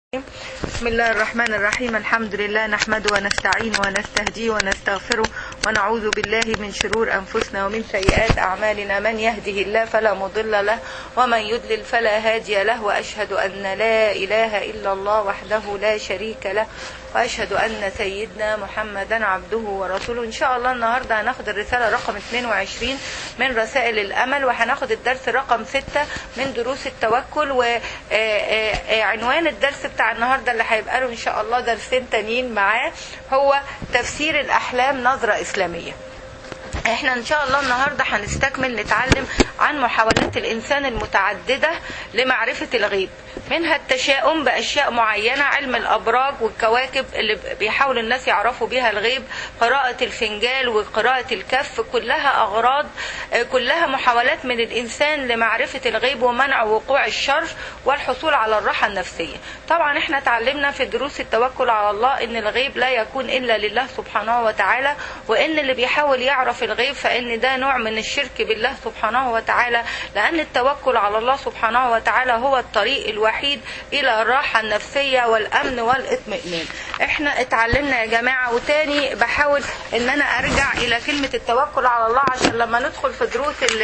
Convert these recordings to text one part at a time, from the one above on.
بسم الله الرحمن الرحيم الحمد لله نحمده ونستعين ونستهديه ونستغفره ونعوذ بالله من شرور أنفسنا ومن سيئات أعمالنا من يهده الله فلا مضل له ومن يضلل فلا هادي له وأشهد أن لا إله إلا الله وحده لا شريك له وأشهد أن سيدنا محمدا عبده ورسوله إن شاء الله النهاردة هناخد الرسالة رقم 22 من رسائل الأمل وهناخد الدرس رقم 6 من دروس التوكل وعنوان الدرس بتاع النهاردة اللي هيبقى له إن شاء الله درسين تانيين معاه هو تفسير الأحلام نظرة إسلامية احنا ان شاء الله النهارده هنستكمل نتعلم عن محاولات الانسان المتعدده لمعرفه الغيب منها التشاؤم باشياء معينه علم الابراج والكواكب اللي بيحاول الناس يعرفوا بيها الغيب قراءه الفنجال وقراءه الكف كلها اغراض كلها محاولات من الانسان لمعرفه الغيب ومنع وقوع الشر والحصول على الراحه النفسيه طبعا احنا اتعلمنا في دروس التوكل على الله ان الغيب لا يكون الا لله سبحانه وتعالى وان اللي بيحاول يعرف الغيب فإن ده نوع من الشرك بالله سبحانه وتعالى لأن التوكل على الله سبحانه وتعالى هو الطريق الوحيد إلى الراحة النفسية والأمن والاطمئنان احنا اتعلمنا يا جماعة وتاني بحاول ان انا ارجع الى كلمة التوكل على الله عشان لما ندخل في دروس ال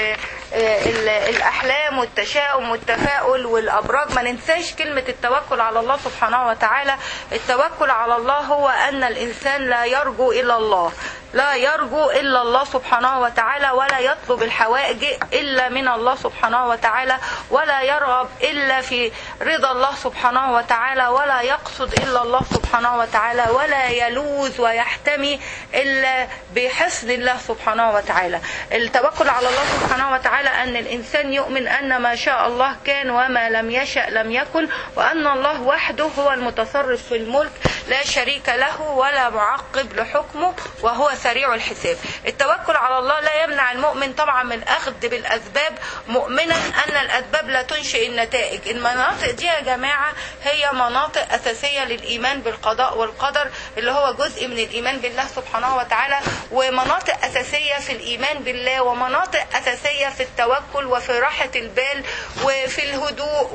ال الاحلام والتشاؤم والتفاؤل والابراج ما ننساش كلمة التوكل على الله سبحانه وتعالى التوكل على الله هو ان الانسان لا يرجو الا الله لا يرجو الا الله سبحانه وتعالى ولا يطلب الحوائج الا من الله سبحانه وتعالى ولا يرغب الا في رضا الله سبحانه وتعالى ولا يقصد الا الله سبحانه وتعالى ولا يلوذ ويحتمي الا بحسن الله سبحانه وتعالى التوكل على الله سبحانه وتعالى ان الانسان يؤمن ان ما شاء الله كان وما لم يشأ لم يكن وان الله وحده هو المتصرف في الملك لا شريك له ولا معقب لحكمه وهو سريع الحساب التوكل على الله لا يمنع المؤمن طبعا من الاخذ بالاسباب مؤمنا ان الاسباب لا تنشئ النتائج المناطق دي يا جماعه هي مناطق اساسيه للايمان بالقضاء والقدر اللي هو جزء من الايمان بالله سبحانه وتعالى ومناطق اساسيه في الايمان بالله ومناطق اساسيه في التوكل وفي راحه البال وفي الهدوء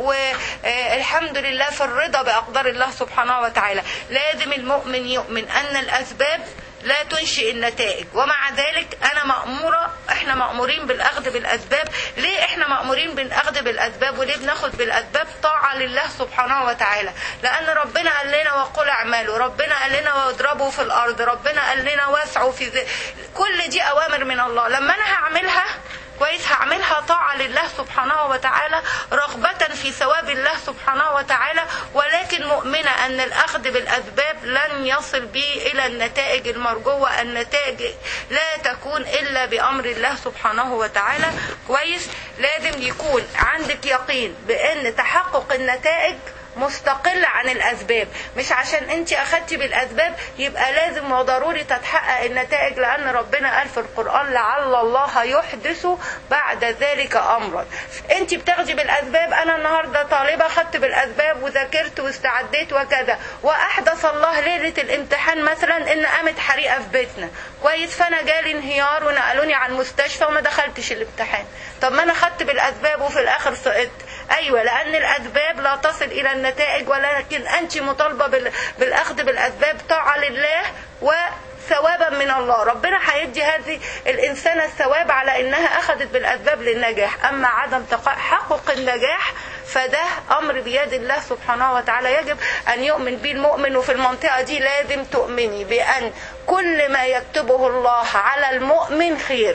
والحمد لله في الرضا باقدار الله سبحانه وتعالى لازم المؤمن يؤمن ان الاسباب لا تنشئ النتائج ومع ذلك انا مأمورة احنا مأمورين بالاخذ بالاسباب ليه احنا مأمورين بالاخذ بالاسباب وليه بناخد بالاسباب طاعة لله سبحانه وتعالى لان ربنا قال لنا وقل اعملوا ربنا قال لنا واضربوا في الارض ربنا قال لنا واسعوا في ذي. كل دي اوامر من الله لما انا هعملها كويس هعملها طاعة لله سبحانه وتعالى رغبة في ثواب الله سبحانه وتعالى ولكن مؤمنة أن الأخذ بالأسباب لن يصل بي إلى النتائج المرجوة النتائج لا تكون إلا بأمر الله سبحانه وتعالى كويس لازم يكون عندك يقين بأن تحقق النتائج مستقل عن الاسباب مش عشان انت اخدتي بالاسباب يبقى لازم وضروري تتحقق النتائج لان ربنا قال في القران لعل الله يحدث بعد ذلك امرا انت بتاخدي بالاسباب انا النهارده طالبه خدت بالاسباب وذاكرت واستعديت وكذا واحدث الله ليله الامتحان مثلا ان قامت حريقه في بيتنا كويس فانا جالي انهيار ونقلوني على المستشفى وما دخلتش الامتحان طب ما انا خدت بالاسباب وفي الاخر سقطت ايوه لان الاسباب لا تصل الى النتائج ولكن انت مطالبه بالاخذ بالاسباب طاعه لله و ثوابا من الله ربنا هيدي هذه الإنسانة الثواب على إنها أخذت بالأسباب للنجاح أما عدم تحقق النجاح فده أمر بيد الله سبحانه وتعالى يجب أن يؤمن به المؤمن وفي المنطقة دي لازم تؤمني بأن كل ما يكتبه الله على المؤمن خير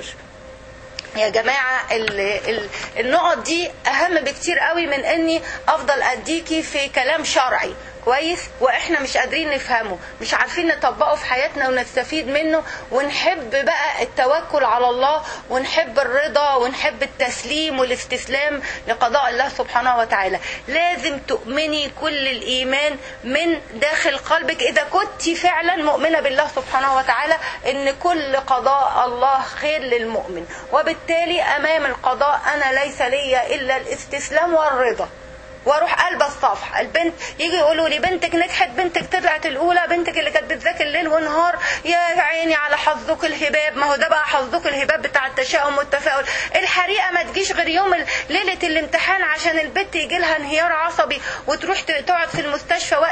يا جماعة ال ال النقط دي أهم بكتير قوي من أني أفضل أديكي في كلام شرعي كويس واحنا مش قادرين نفهمه مش عارفين نطبقه في حياتنا ونستفيد منه ونحب بقى التوكل على الله ونحب الرضا ونحب التسليم والاستسلام لقضاء الله سبحانه وتعالى لازم تؤمني كل الايمان من داخل قلبك اذا كنت فعلا مؤمنه بالله سبحانه وتعالى ان كل قضاء الله خير للمؤمن وبالتالي امام القضاء انا ليس لي الا الاستسلام والرضا واروح قلب الصفحه البنت يجي يقولوا لي بنتك نجحت بنتك طلعت الاولى بنتك اللي كانت بتذاكر ليل ونهار يا عيني على حظك الهباب ما هو ده بقى حظك الهباب بتاع التشاؤم والتفاؤل الحريقه ما تجيش غير يوم ال- ليله الامتحان عشان البنت يجي لها انهيار عصبي وتروح ت- تقعد في المستشفى وقت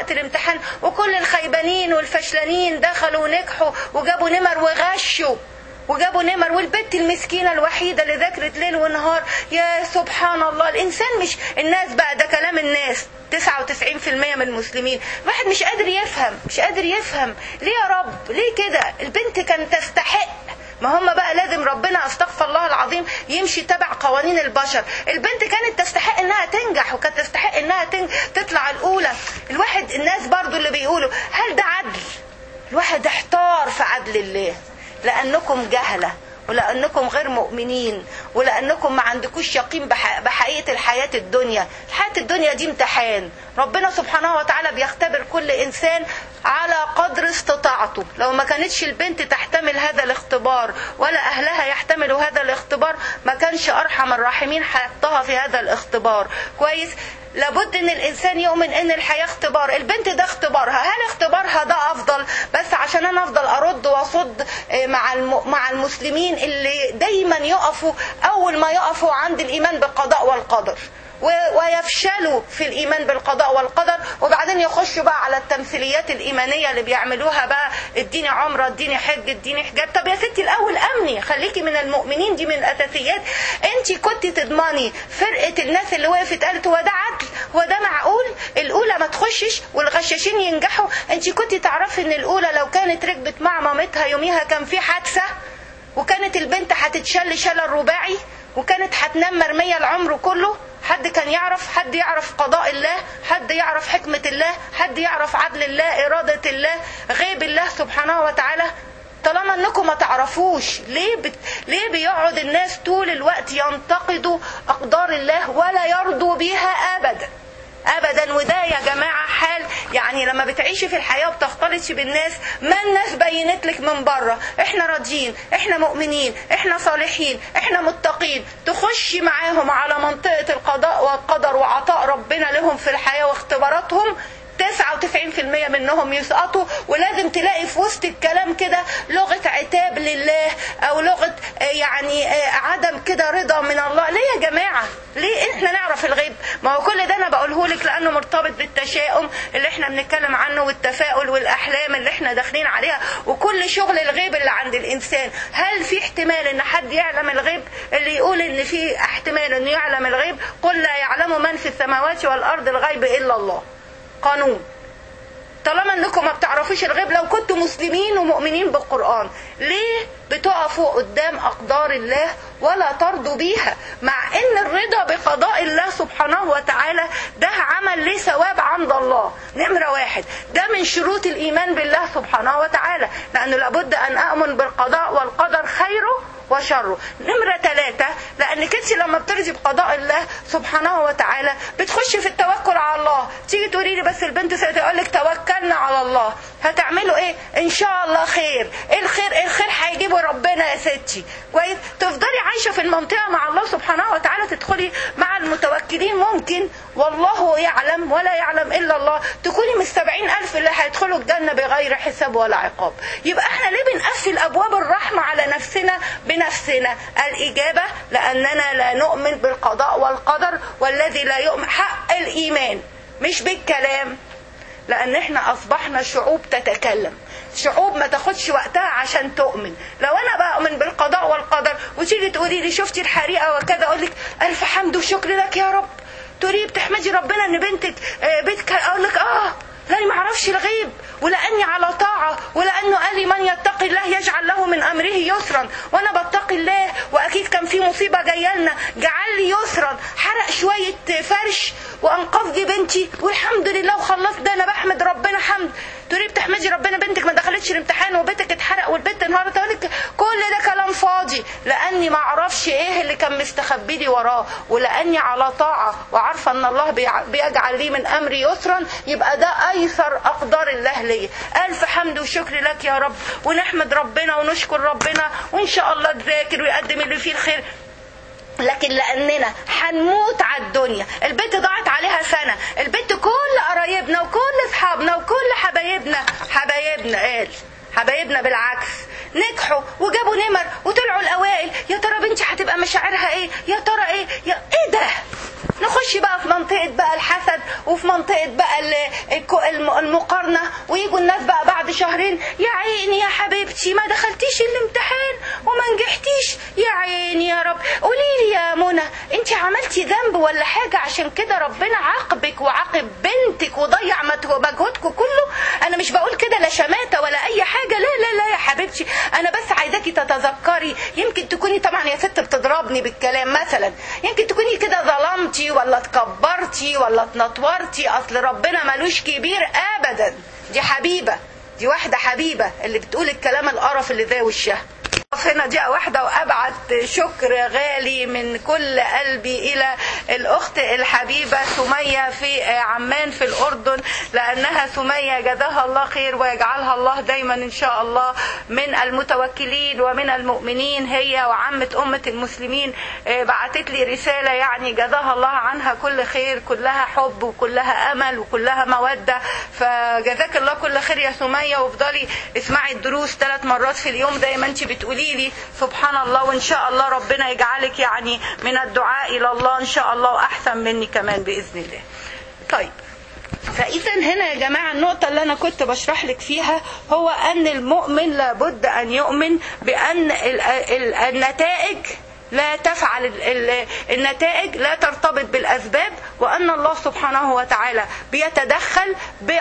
وقت الامتحان وكل الخيبانين والفشلانين دخلوا ونجحوا وجابوا نمر وغشوا وجابوا نمر والبنت المسكينه الوحيده اللي ذاكرت ليل ونهار يا سبحان الله الانسان مش الناس بقى ده كلام الناس 99% من المسلمين واحد مش قادر يفهم مش قادر يفهم ليه يا رب ليه كده البنت كانت تستحق ما هم بقى لازم ربنا استغفر الله العظيم يمشي تبع قوانين البشر البنت كانت تستحق انها تنجح وكانت تستحق انها تنج... تطلع الاولى الواحد الناس برضو اللي بيقولوا هل ده عدل الواحد احتار في عدل الله لانكم جهله ولانكم غير مؤمنين ولانكم ما عندكوش يقين بح- بحقيقه الحياه الدنيا الحياه الدنيا دي امتحان ربنا سبحانه وتعالى بيختبر كل انسان على قدر استطاعته لو ما كانتش البنت تحتمل هذا الاختبار ولا اهلها يحتملوا هذا الاختبار ما كانش ارحم الراحمين حطها في هذا الاختبار كويس لابد ان الانسان يؤمن ان الحياه اختبار البنت ده اختبارها هل اختبارها ده افضل بس عشان انا افضل ارد واصد آه، مع الم... مع المسلمين اللي دايما يقفوا اول ما يقفوا عند الايمان بالقضاء والقدر و- ويفشلوا في الايمان بالقضاء والقدر وبعدين يخشوا بقى على التمثيليات الايمانيه اللي بيعملوها بقى اديني عمره اديني حج اديني حجاب طب يا ستي الاول امني خليكي من المؤمنين دي من الاساسيات انت كنت تضمني فرقه الناس اللي وقفت قالت هو ده عدل هو ده معقول الاولى ما تخشش والغشاشين ينجحوا انت كنت تعرفي ان الاولى لو كانت ركبت مع مامتها يوميها كان في حادثه وكانت البنت هتتشل شلل رباعي وكانت هتنام مرمية العمر كله حد كان يعرف حد يعرف قضاء الله حد يعرف حكمة الله حد يعرف عدل الله إرادة الله غيب الله سبحانه وتعالى طالما انكم ما تعرفوش ليه بت... ليه بيقعد الناس طول الوقت ينتقدوا اقدار الله ولا يرضوا بيها ابدا ابدا وده يا جماعه حال يعني لما بتعيشي في الحياه وبتختلطي بالناس ما الناس بينت لك من بره احنا راضيين احنا مؤمنين احنا صالحين احنا متقين تخشي معاهم على منطقه القضاء والقدر وعطاء ربنا لهم في الحياه واختباراتهم 99% منهم يسقطوا ولازم تلاقي في وسط الكلام كده لغة عتاب لله أو لغة آه، يعني آه، عدم كده رضا من الله ليه يا جماعة ليه احنا نعرف الغيب ما هو كل ده انا بقوله لك لانه مرتبط بالتشاؤم اللي احنا بنتكلم عنه والتفاؤل والاحلام اللي احنا داخلين عليها وكل شغل الغيب اللي عند الانسان هل في احتمال ان حد يعلم الغيب اللي يقول ان في احتمال انه يعلم الغيب قل لا يعلم من في السماوات والارض الغيب الا الله قانون طالما انكم ما بتعرفوش الغيب لو كنتوا مسلمين ومؤمنين بالقرآن ليه بتقفوا قدام أقدار الله ولا ترضوا بيها مع ان الرضا بقضاء الله سبحانه وتعالى ده عمل ليه ثواب عند الله نمرة واحد ده من شروط الإيمان بالله سبحانه وتعالى لأنه لابد أن أؤمن بالقضاء والقدر خيره وشره نمرة ثلاثة لأنك انت لما بترضي بقضاء الله سبحانه وتعالى بتخش في التوكل على الله تيجي تقولي لي بس البنت تقول لك توكلنا على الله هتعملوا ايه ان شاء الله خير ايه الخير ايه الخير هيجيبه ربنا يا ستي كويس تفضلي عايشة في المنطقة مع الله سبحانه وتعالى تدخلي مع المتوكلين ممكن والله يعلم ولا يعلم إلا الله تكوني من السبعين ألف اللي هيدخلوا الجنة بغير حساب ولا عقاب يبقى احنا ليه بنقفل أبواب الرحمة على نفسنا بنفسنا الإجابة لأننا لا نؤمن بالقضاء والقدر والذي لا يؤمن حق الإيمان مش بالكلام لأن احنا أصبحنا شعوب تتكلم شعوب ما تاخدش وقتها عشان تؤمن لو انا بؤمن بالقضاء والقدر وتيجي تقولي لي شفتي الحريقه وكذا اقول لك الف حمد وشكر لك يا رب تقولي بتحمدي ربنا ان بنتك آه، بيتك اقول لك اه لاني ما اعرفش الغيب ولاني على طاعه ولانه قال لي من يتقي الله يجعل له من امره يسرا وانا بتقي الله واكيد كان في مصيبه جايه لنا جعل لي يسرا حرق شويه فرش وانقذ لي بنتي والحمد لله وخلصت ده انا بحمد ربنا حمد تقولي بتحمدي ربنا بنتك ما دخلتش الامتحان وبيتك اتحرق والبنت انهارت اقول لك كل ده كلام فاضي لاني ما اعرفش ايه اللي كان مستخبي لي وراه ولاني على طاعه وعارفه ان الله بيع- بيجعل لي من امري يسرا يبقى ده ايسر اقدار الله ليا الف حمد وشكر لك يا رب ونحمد ربنا ونشكر ربنا وان شاء الله تذاكر ويقدم اللي فيه الخير لكن لاننا هنموت على الدنيا البنت ضاعت عليها سنه البنت كل قرايبنا وكل اصحابنا وكل حبايبنا حبايبنا قال حبايبنا بالعكس نجحوا وجابوا نمر وطلعوا الاوائل يا ترى بنتي هتبقى مشاعرها ايه يا ترى ايه يا ايه ده نخش بقى في منطقة بقى الحسد وفي منطقة بقى ال- الكو- الم- مقارنه ويجوا الناس بقى بعد شهرين يا عيني يا حبيبتي ما دخلتيش الامتحان وما نجحتيش يا عيني يا رب قولي لي يا منى انت عملتي ذنب ولا حاجه عشان كده ربنا عاقبك وعاقب بنتك وضيع مجهودكم كله انا مش بقول كده لا شماته ولا اي حاجه لا لا لا يا حبيبتي انا بس عايزاكي تتذكري يمكن تكوني طبعا يا ست بتضربني بالكلام مثلا يمكن تكوني كده ظلمتي ولا تكبرتي ولا تنطورتي اصل ربنا ملوش كبير ابدا دي حبيبه دي واحده حبيبه اللي بتقول الكلام القرف اللي زي وشها هنا دي واحدة وأبعت شكر غالي من كل قلبي إلى الأخت الحبيبة سمية في عمان في الأردن لأنها سمية جزاها الله خير ويجعلها الله دايما إن شاء الله من المتوكلين ومن المؤمنين هي وعامة أمة المسلمين بعتت لي رسالة يعني جزاها الله عنها كل خير كلها حب وكلها أمل وكلها مودة فجزاك الله كل خير يا سمية وافضلي اسمعي الدروس ثلاث مرات في اليوم زي ما انت بتقولي لي سبحان الله وان شاء الله ربنا يجعلك يعني من الدعاء الى الله ان شاء الله واحسن مني كمان باذن الله. طيب فاذا هنا يا جماعه النقطه اللي انا كنت بشرح لك فيها هو ان المؤمن لابد ان يؤمن بان النتائج لا تفعل النتائج لا ترتبط بالاسباب وان الله سبحانه وتعالى بيتدخل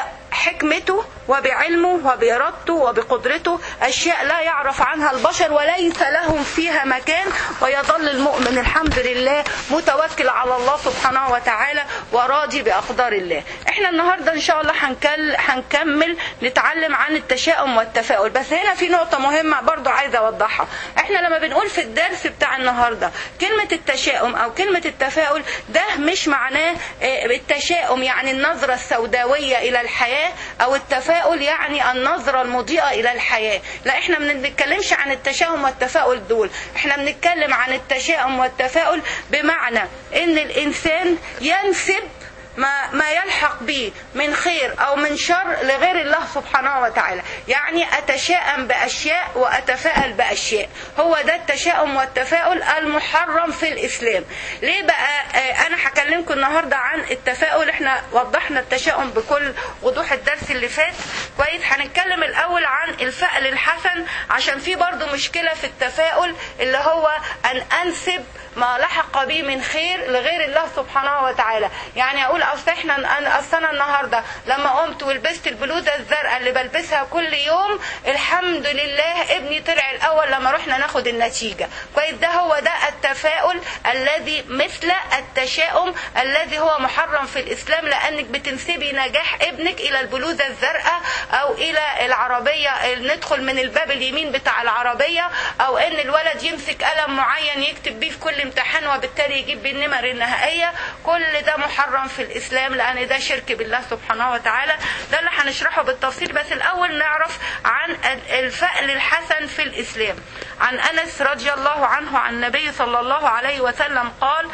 بحكمته وبعلمه وبإرادته وبقدرته أشياء لا يعرف عنها البشر وليس لهم فيها مكان ويظل المؤمن الحمد لله متوكل على الله سبحانه وتعالى وراضي بأقدار الله احنا النهاردة إن شاء الله هنكل هنكمل نتعلم عن التشاؤم والتفاؤل بس هنا في نقطة مهمة برضو عايزة أوضحها احنا لما بنقول في الدرس بتاع النهاردة كلمة التشاؤم أو كلمة التفاؤل ده مش معناه التشاؤم يعني النظرة السوداوية إلى الحياة أو التفاؤل التفاؤل يعني النظرة المضيئة إلى الحياة لا احنا ما بنتكلمش عن التشاؤم والتفاؤل دول احنا بنتكلم عن التشاؤم والتفاؤل بمعنى ان الإنسان ينسب ما ما يلحق به من خير او من شر لغير الله سبحانه وتعالى يعني اتشائم باشياء واتفائل باشياء هو ده التشاؤم والتفاؤل المحرم في الاسلام ليه بقى آه انا هكلمكم النهارده عن التفاؤل احنا وضحنا التشاؤم بكل وضوح الدرس اللي فات كويس هنتكلم الاول عن الفأل الحسن عشان في برضو مشكله في التفاؤل اللي هو ان انسب ما لحق بي من خير لغير الله سبحانه وتعالى يعني اقول اصل احنا اصل انا النهارده لما قمت ولبست البلوزه الزرقاء اللي بلبسها كل يوم الحمد لله ابني طلع الاول لما رحنا ناخد النتيجه كويس ده هو ده التفاؤل الذي مثل التشاؤم الذي هو محرم في الاسلام لانك بتنسبي نجاح ابنك الى البلوزه الزرقاء او الى العربيه ندخل من الباب اليمين بتاع العربيه او ان الولد يمسك قلم معين يكتب بيه في كل امتحان وبالتالي يجيب بالنمر النهائيه كل ده محرم في الاسلام لان ده شرك بالله سبحانه وتعالى ده اللي هنشرحه بالتفصيل بس الاول نعرف عن الفأل الحسن في الاسلام عن انس رضي الله عنه عن النبي صلى الله عليه وسلم قال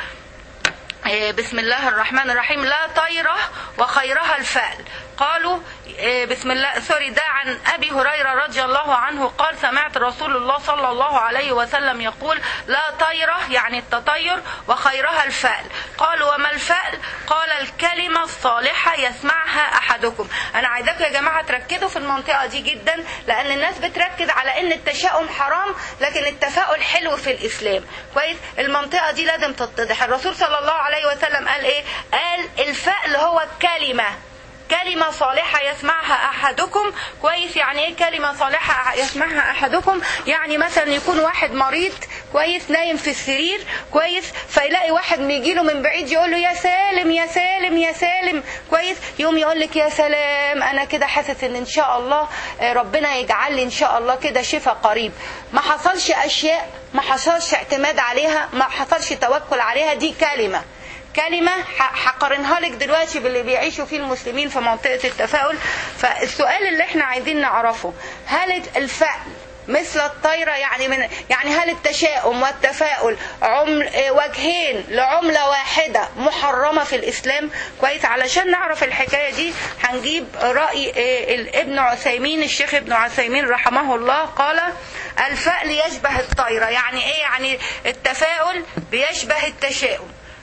بسم الله الرحمن الرحيم لا طيرة وخيرها الفأل قالوا بسم الله سوري ده عن ابي هريره رضي الله عنه قال سمعت رسول الله صلى الله عليه وسلم يقول لا طيره يعني التطير وخيرها الفأل قال وما الفأل قال الكلمه الصالحه يسمعها احدكم انا عايزاكم يا جماعه تركزوا في المنطقه دي جدا لان الناس بتركز على ان التشاؤم حرام لكن التفاؤل حلو في الاسلام كويس المنطقه دي لازم تتضح الرسول صلى الله عليه وسلم قال ايه قال الفأل هو الكلمه كلمة صالحة يسمعها أحدكم كويس يعني إيه كلمة صالحة يسمعها أحدكم يعني مثلا يكون واحد مريض كويس نايم في السرير كويس فيلاقي واحد بيجي له من بعيد يقول له يا سالم يا سالم يا سالم كويس يوم يقول لك يا سلام انا كده حاسس ان ان شاء الله ربنا يجعل لي ان شاء الله كده شفاء قريب ما حصلش اشياء ما حصلش اعتماد عليها ما حصلش توكل عليها دي كلمه كلمة هقارنها لك دلوقتي باللي بيعيشوا فيه المسلمين في منطقة التفاؤل فالسؤال اللي احنا عايزين نعرفه هل الفأل مثل الطيرة يعني من يعني هل التشاؤم والتفاؤل عمل وجهين لعملة واحدة محرمة في الإسلام كويس علشان نعرف الحكاية دي هنجيب رأي ابن عثيمين الشيخ ابن عثيمين رحمه الله قال الفأل يشبه الطيرة يعني ايه يعني التفاؤل بيشبه التشاؤم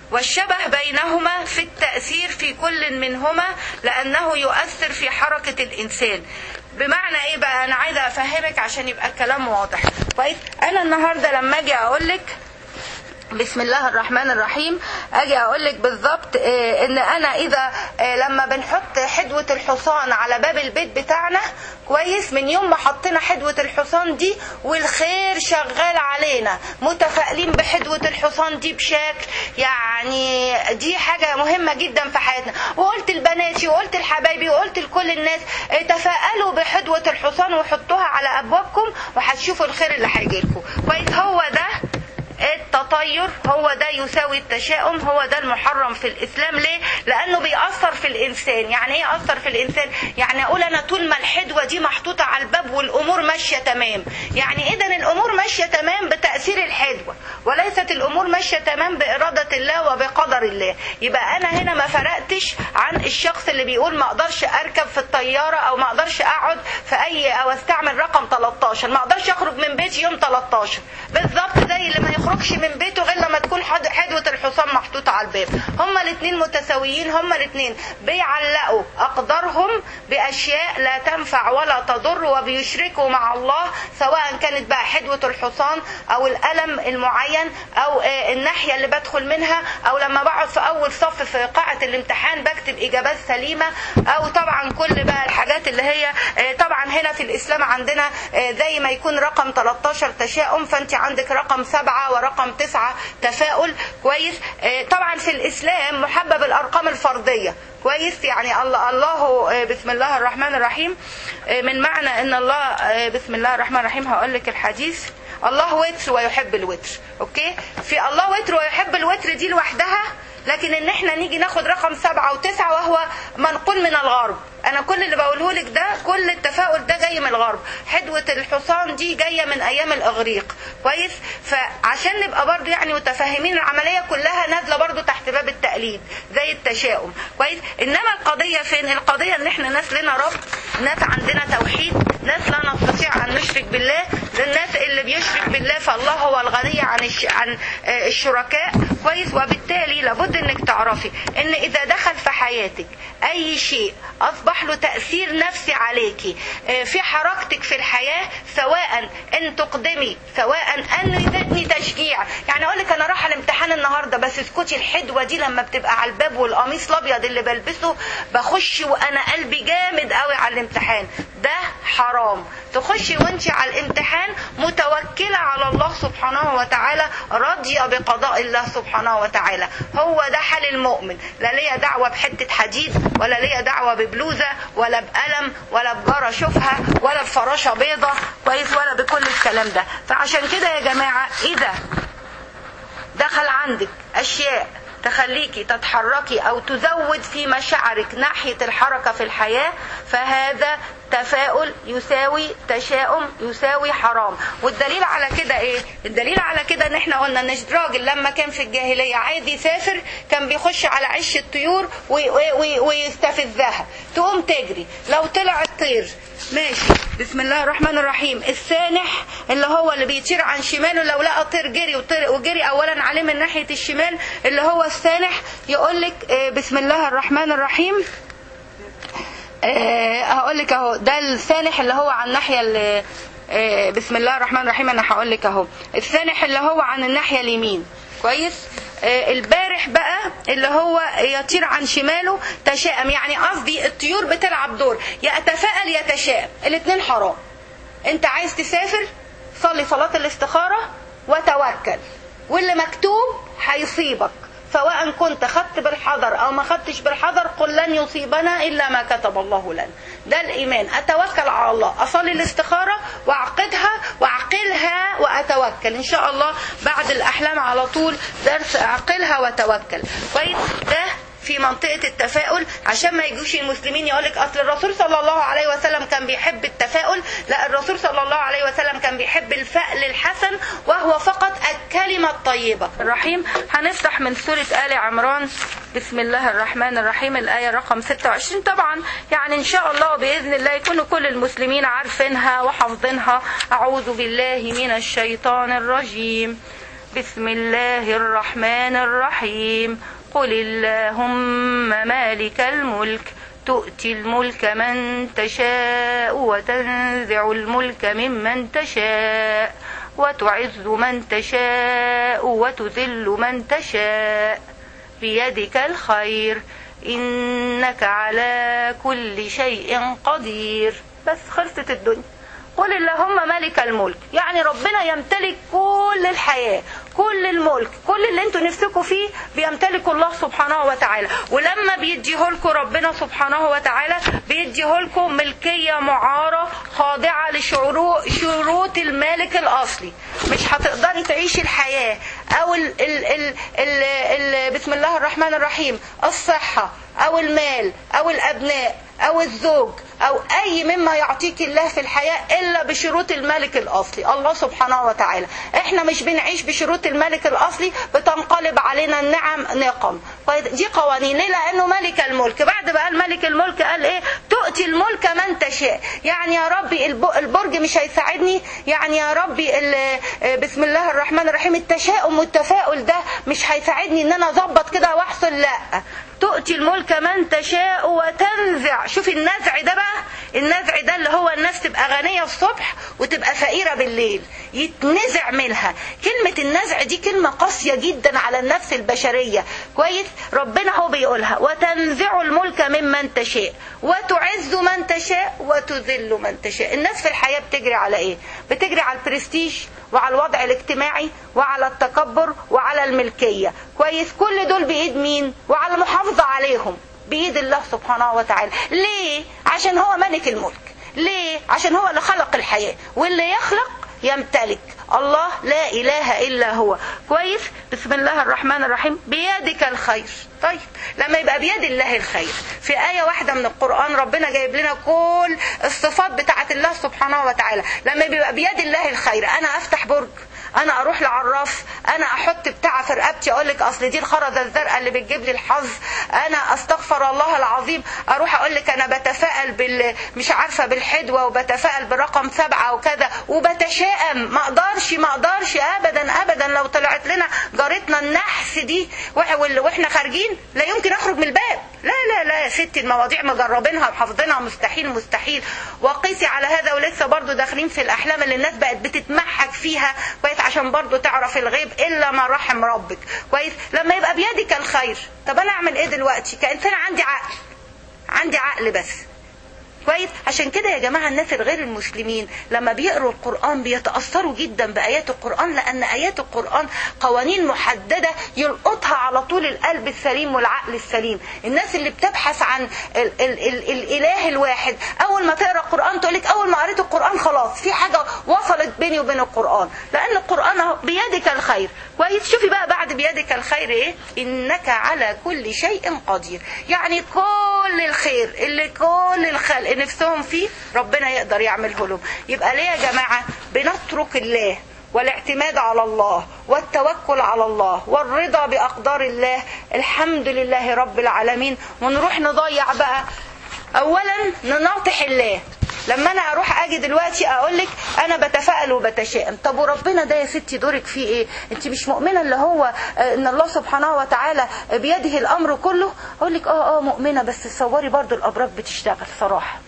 والشبه بينهما في التأثير في كل منهما لأنه يؤثر في حركة الإنسان بمعنى ايه بقى انا عايزه افهمك عشان يبقى الكلام واضح كويس انا النهارده لما اجي اقول لك بسم الله الرحمن الرحيم اجي اقول لك بالظبط آه، ان انا اذا آه، لما بنحط حدوه الحصان على باب البيت بتاعنا كويس من يوم ما حطينا حدوه الحصان دي والخير شغال علينا متفائلين بحدوه الحصان دي بشكل يعني دي حاجه مهمه جدا في حياتنا وقلت لبناتي وقلت لحبايبي وقلت لكل الناس آه، تفائلوا بحدوه الحصان وحطوها على ابوابكم وهتشوفوا الخير اللي هيجي لكم كويس هو ده التطير هو ده يساوي التشاؤم هو ده المحرم في الاسلام ليه لانه بيأثر في الانسان يعني ايه يأثر في الانسان يعني اقول انا طول ما الحدوه دي محطوطه على الباب والامور ماشيه تمام يعني اذا الامور ماشيه تمام بتأثير الحدوه وليست الامور ماشيه تمام باراده الله وبقدر الله يبقى انا هنا ما فرقتش عن الشخص اللي بيقول ما اقدرش اركب في الطياره او ما اقدرش اقعد في اي او استعمل رقم 13 ما اقدرش اخرج من بيتي يوم 13 بالظبط زي اللي ما يخرجش من بيته غير لما تكون حد- حدوه الحصان محطوطه على الباب هما الاثنين متساويين هما الاثنين بيعلقوا اقدارهم باشياء لا تنفع ولا تضر وبيشركوا مع الله سواء كانت بقى حدوه الحصان او الالم المعين او آه، الناحيه اللي بدخل منها او لما بقعد في اول صف في قاعه الامتحان بكتب اجابات سليمه او طبعا كل بقى الحاجات اللي هي آه، طبعا هنا في الاسلام عندنا آه، زي ما يكون رقم 13 تشاؤم فانت عندك رقم سبعة ورقم تسعة تفاؤل كويس آه، طبعا في الاسلام محبب الارقام الفرديه كويس يعني الله الله آه، بسم الله الرحمن الرحيم آه، من معنى ان الله آه، بسم الله الرحمن الرحيم هقول لك الحديث الله وتر ويحب الوتر اوكي في الله وتر ويحب الوتر دي لوحدها لكن ان احنا نيجي ناخد رقم سبعة وتسعة وهو منقول من الغرب انا كل اللي بقوله لك ده كل التفاؤل ده جاي من الغرب حدوة الحصان دي جاية من ايام الاغريق كويس فعشان نبقى برضو يعني متفاهمين العملية كلها نازلة برضو تحت باب التقليد زي التشاؤم كويس انما القضية فين القضية ان احنا ناس لنا رب ناس عندنا توحيد ناس لا نستطيع ان نشرك بالله الناس اللي بيشرك بالله فالله هو الغني عن الش... عن آه، الشركاء كويس وبالتالي لابد انك تعرفي ان اذا دخل في حياتك اي شيء اصبح له تاثير نفسي عليكي آه، في حركتك في الحياه سواء ان تقدمي سواء ان يزيدني تشجيع يعني اقول لك انا رايحه الامتحان النهارده بس اسكتي الحدوه دي لما بتبقى على الباب والقميص الابيض اللي بلبسه بخش وانا قلبي جامد قوي على الامتحان ده حرام تخشي وانت على الامتحان متوكله على الله سبحانه وتعالى راضيه بقضاء الله سبحانه وتعالى هو ده حال المؤمن لا ليا دعوه بحته حديد ولا ليا دعوه ببلوزه ولا بقلم ولا بجاره اشوفها ولا بفراشه بيضه كويس ولا بكل الكلام ده فعشان كده يا جماعه اذا دخل عندك اشياء تخليكي تتحركي او تزود في مشاعرك ناحيه الحركه في الحياه فهذا تفاؤل يساوي تشاؤم يساوي حرام والدليل على كده ايه الدليل على كده ان احنا قلنا ان الراجل لما كان في الجاهليه عايز يسافر كان بيخش على عش الطيور وي- وي- وي- ويستفزها تقوم تجري لو طلع الطير ماشي بسم الله الرحمن الرحيم السانح اللي هو اللي بيطير عن شماله لو لقى طير جري وطير وجري اولا عليه من ناحيه الشمال اللي هو السانح يقول لك بسم الله الرحمن الرحيم آه، هقول لك اهو ده السانح اللي هو عن الناحيه اللي آه، بسم الله الرحمن الرحيم انا هقول لك اهو السانح اللي هو عن الناحيه اليمين كويس آه، البارح بقى اللي هو يطير عن شماله تشاءم يعني قصدي الطيور بتلعب دور يا اتفائل يا تشاءم الاثنين حرام انت عايز تسافر صلي صلاه الاستخاره وتوكل واللي مكتوب هيصيبك سواء كنت خدت بالحذر او ما خدتش بالحذر قل لن يصيبنا الا ما كتب الله لنا ده الايمان اتوكل على الله اصلي الاستخاره واعقدها واعقلها واتوكل ان شاء الله بعد الاحلام على طول درس اعقلها وتوكل كويس ده في منطقة التفاؤل عشان ما يجوش المسلمين يقولك أصل الرسول صلى الله عليه وسلم كان بيحب التفاؤل لا الرسول صلى الله عليه وسلم كان بيحب الفأل الحسن وهو فقط الكلمة الطيبة الرحيم هنفتح من سورة آل عمران بسم الله الرحمن الرحيم الآية رقم 26 طبعا يعني إن شاء الله بإذن الله يكونوا كل المسلمين عارفينها وحافظينها أعوذ بالله من الشيطان الرجيم بسم الله الرحمن الرحيم قل اللهم مالك الملك تؤتي الملك من تشاء وتنزع الملك ممن تشاء وتعز من تشاء وتذل من تشاء بيدك الخير إنك على كل شيء قدير بس خلصت الدنيا قل اللهم ملك الملك يعني ربنا يمتلك كل الحياة كل الملك كل اللي انتوا نفسكم فيه بيمتلكه الله سبحانه وتعالى ولما بيديه لكم ربنا سبحانه وتعالى بيديه لكم ملكية معارة خاضعة لشروط المالك الأصلي مش هتقدري تعيشي الحياة أو ال ال ال ال ال بسم الله الرحمن الرحيم الصحة أو المال أو الأبناء أو الزوج أو أي مما يعطيك الله في الحياة إلا بشروط الملك الأصلي الله سبحانه وتعالى إحنا مش بنعيش بشروط الملك الأصلي بتنقلب علينا النعم نقم دي قوانين ليه لأنه ملك الملك بعد بقى الملك الملك قال إيه تؤتي الملك من تشاء يعني يا ربي البرج مش هيساعدني يعني يا ربي بسم الله الرحمن الرحيم التشاؤم والتفاؤل ده مش هيساعدني ان انا اظبط كده واحصل لا تؤتي الملك من تشاء وتنزع شوفي النزع ده بقى النزع ده اللي هو الناس تبقى غنية الصبح وتبقى فقيرة بالليل يتنزع منها كلمة النزع دي كلمة قاسية جدا على النفس البشرية كويس ربنا هو بيقولها وتنزع الملك ممن تشاء وتعز من تشاء وتذل من تشاء الناس في الحياة بتجري على ايه بتجري على البرستيج وعلى الوضع الاجتماعي وعلى التكبر وعلى الملكية كويس كل دول بإيد مين وعلى المحافظة عليهم بإيد الله سبحانه وتعالى ليه عشان هو ملك الملك ليه عشان هو اللي خلق الحياة واللي يخلق يمتلك الله لا إله إلا هو كويس بسم الله الرحمن الرحيم بيدك الخير طيب لما يبقى بيد الله الخير في آية واحدة من القرآن ربنا جايب لنا كل الصفات بتاعة الله سبحانه وتعالى لما يبقى بيد الله الخير أنا أفتح برج انا اروح لعراف انا احط بتاع في رقبتي اقول لك اصل دي الخرزه الزرقاء اللي بتجيب لي الحظ انا استغفر الله العظيم اروح اقول لك انا بتفائل بال مش عارفه بالحدوه وبتفائل برقم سبعه وكذا وبتشائم ما اقدرش ما اقدرش ابدا ابدا لو طلعت لنا جارتنا النحس دي واحنا خارجين لا يمكن اخرج من الباب لا لا لا يا ستي المواضيع مجربينها وحافظينها مستحيل مستحيل وقيسي على هذا ولسه برضو داخلين في الاحلام اللي الناس بقت بتتمحك فيها كويس عشان برضو تعرف الغيب الا ما رحم ربك كويس لما يبقى بيدك الخير طب انا اعمل ايه دلوقتي كانسان عندي عقل عندي عقل بس كويس عشان كده يا جماعة الناس الغير المسلمين لما بيقروا القرآن بيتأثروا جدا بآيات القرآن لأن آيات القرآن قوانين محددة يلقطها على طول القلب السليم والعقل السليم الناس اللي بتبحث عن ال ال ال الإله الواحد أول ما تقرأ القرآن تقولك أول ما قريت القرآن خلاص في حاجة وصلت بيني وبين القرآن لأن القرآن بيدك الخير كويس شوفي بقى بعد بيدك الخير إيه إنك على كل شيء قدير يعني كل الخير اللي كل الخلق نفسهم فيه ربنا يقدر يعمله لهم يبقى ليه يا جماعة بنترك الله والاعتماد على الله والتوكل على الله والرضا بأقدار الله الحمد لله رب العالمين ونروح نضيع بقى أولا نناطح الله لما انا اروح اجي دلوقتي اقول لك انا بتفائل وبتشائم طب وربنا ده يا ستي دورك فيه ايه انت مش مؤمنه اللي هو ان الله سبحانه وتعالى بيده الامر كله اقول لك اه اه مؤمنه بس تصوري برضو الابراج بتشتغل صراحه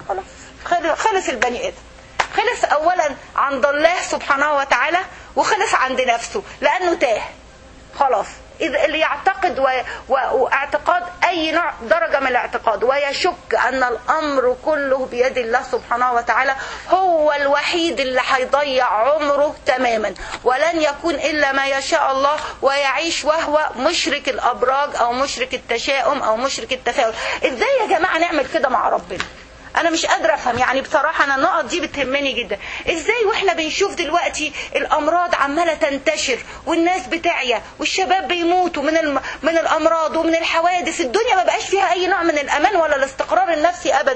خلاص خلص البني ادم خلص اولا عند الله سبحانه وتعالى وخلص عند نفسه لانه تاه خلاص إذا اللي يعتقد و... و... واعتقاد أي نوع درجة من الاعتقاد ويشك أن الأمر كله بيد الله سبحانه وتعالى هو الوحيد اللي هيضيع عمره تماما ولن يكون إلا ما يشاء الله ويعيش وهو مشرك الأبراج أو مشرك التشاؤم أو مشرك التفاؤل إزاي يا جماعة نعمل كده مع ربنا انا مش قادره افهم يعني بصراحه انا النقط دي بتهمني جدا ازاي واحنا بنشوف دلوقتي الامراض عماله تنتشر والناس بتعيا والشباب بيموتوا من الم... من الامراض ومن الحوادث الدنيا ما بقاش فيها اي نوع من الامان ولا الاستقرار النفسي ابدا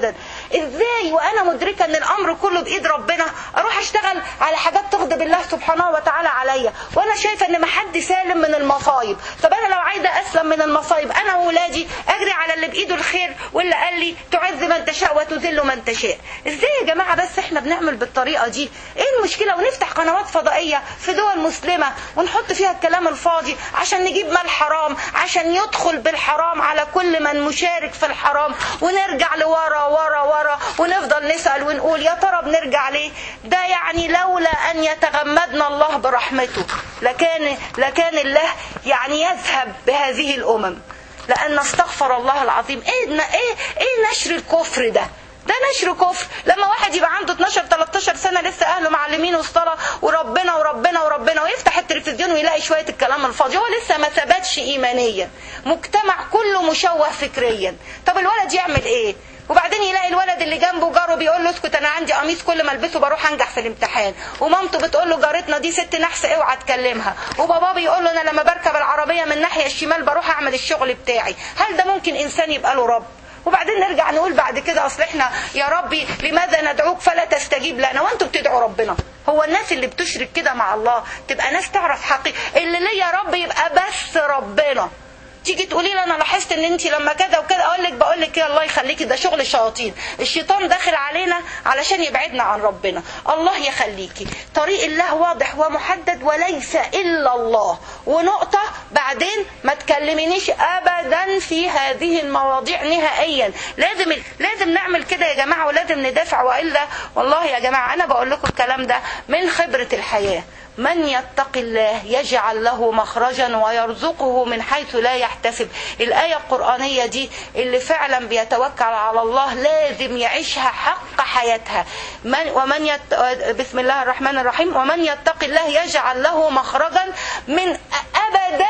ازاي وانا مدركه ان الامر كله بايد ربنا اروح اشتغل على حاجات تغضب الله سبحانه وتعالى عليا وانا شايفه ان ما حد سالم من المصايب طب انا لو عايزه اسلم من المصايب انا واولادي اجري على اللي بايده الخير واللي قال لي تعز من تشاء وتذل من تشاء ازاي يا جماعه بس احنا بنعمل بالطريقه دي ايه المشكله ونفتح قنوات فضائيه في دول مسلمه ونحط فيها الكلام الفاضي عشان نجيب مال حرام عشان يدخل بالحرام على كل من مشارك في الحرام ونرجع لورا ورا ورا ونفضل نسال ونقول يا ترى بنرجع ليه ده يعني لولا ان يتغمدنا الله برحمته لكان لكان الله يعني يذهب بهذه الامم لان استغفر الله العظيم ايه ايه ايه نشر الكفر ده ده نشر كفر لما واحد يبقى عنده 12 13 سنه لسه اهله معلمين والصلاه وربنا وربنا وربنا ويفتح التلفزيون ويلاقي شويه الكلام الفاضي هو لسه ما ثبتش ايمانيا مجتمع كله مشوه فكريا طب الولد يعمل ايه وبعدين يلاقي الولد اللي جنبه جاره بيقول له اسكت انا عندي قميص كل ما البسه بروح انجح في الامتحان ومامته بتقول له جارتنا دي ست نحس اوعى تكلمها وبابا بيقول له انا لما بركب العربيه من الناحيه الشمال بروح اعمل الشغل بتاعي هل ده ممكن انسان يبقى له رب وبعدين نرجع نقول بعد كده اصل احنا يا ربي لماذا ندعوك فلا تستجيب لنا وانتم بتدعوا ربنا هو الناس اللي بتشرك كده مع الله تبقى ناس تعرف حقيقة اللي ليا رب يبقى بس ربنا تيجي تقولي لي انا لاحظت ان انت لما كذا وكذا اقول لك بقول لك يا الله يخليكي ده شغل شياطين الشيطان داخل علينا علشان يبعدنا عن ربنا الله يخليكي طريق الله واضح ومحدد وليس الا الله ونقطه بعدين ما تكلمينيش ابدا في هذه المواضيع نهائيا لازم لازم نعمل كده يا جماعه ولازم ندافع والا والله يا جماعه انا بقول لكم الكلام ده من خبره الحياه من يتق الله يجعل له مخرجا ويرزقه من حيث لا يحتسب الآية القرآنية دي اللي فعلا بيتوكل على الله لازم يعيشها حق حياتها من ومن يت... بسم الله الرحمن الرحيم ومن يتق الله يجعل له مخرجا من أبدا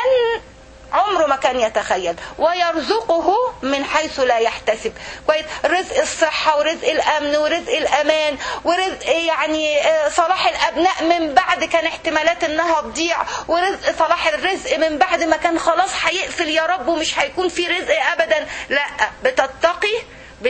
عمره ما كان يتخيل ويرزقه من حيث لا يحتسب كويس رزق الصحة ورزق الأمن ورزق الأمان ورزق يعني صلاح الأبناء من بعد كان احتمالات إنها تضيع ورزق صلاح الرزق من بعد ما كان خلاص هيقفل يا رب ومش هيكون في رزق أبدا لا بتتقي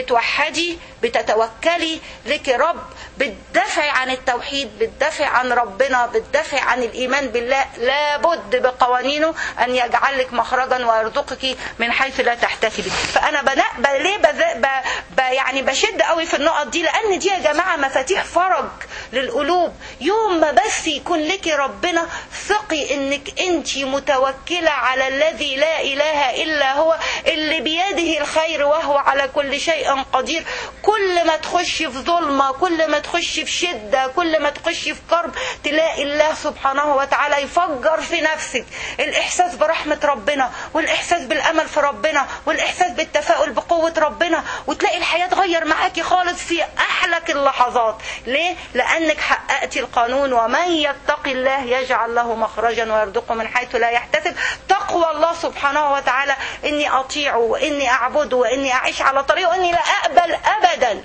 بتوحدي بتتوكلي لك رب بتدافعي عن التوحيد بتدافعي عن ربنا بتدافعي عن الايمان بالله لابد بقوانينه ان يجعل لك مخرجا ويرزقك من حيث لا تحتسبي فانا بنا... ليه بز... ب... ب... يعني بشد قوي في النقط دي لان دي يا جماعه مفاتيح فرج للقلوب يوم ما بس يكون لك ربنا ثقي انك انت متوكله على الذي لا اله الا هو اللي بيده الخير وهو على كل شيء قدير كل ما تخش في ظلمه كل ما تخش في شده كل ما تخش في كرب تلاقي الله سبحانه وتعالى يفجر في نفسك الاحساس برحمه ربنا والاحساس بالامل في ربنا والاحساس بالتفاؤل بقوه ربنا وتلاقي الحياه تغير معاكي خالص في احلك اللحظات ليه لانك حققتي القانون ومن يتق الله يجعل له مخرجا ويرزقه من حيث لا يحتسب تقوى الله سبحانه وتعالى اني اطيعه واني اعبده واني اعيش على طريقه واني لا اقبل ابدا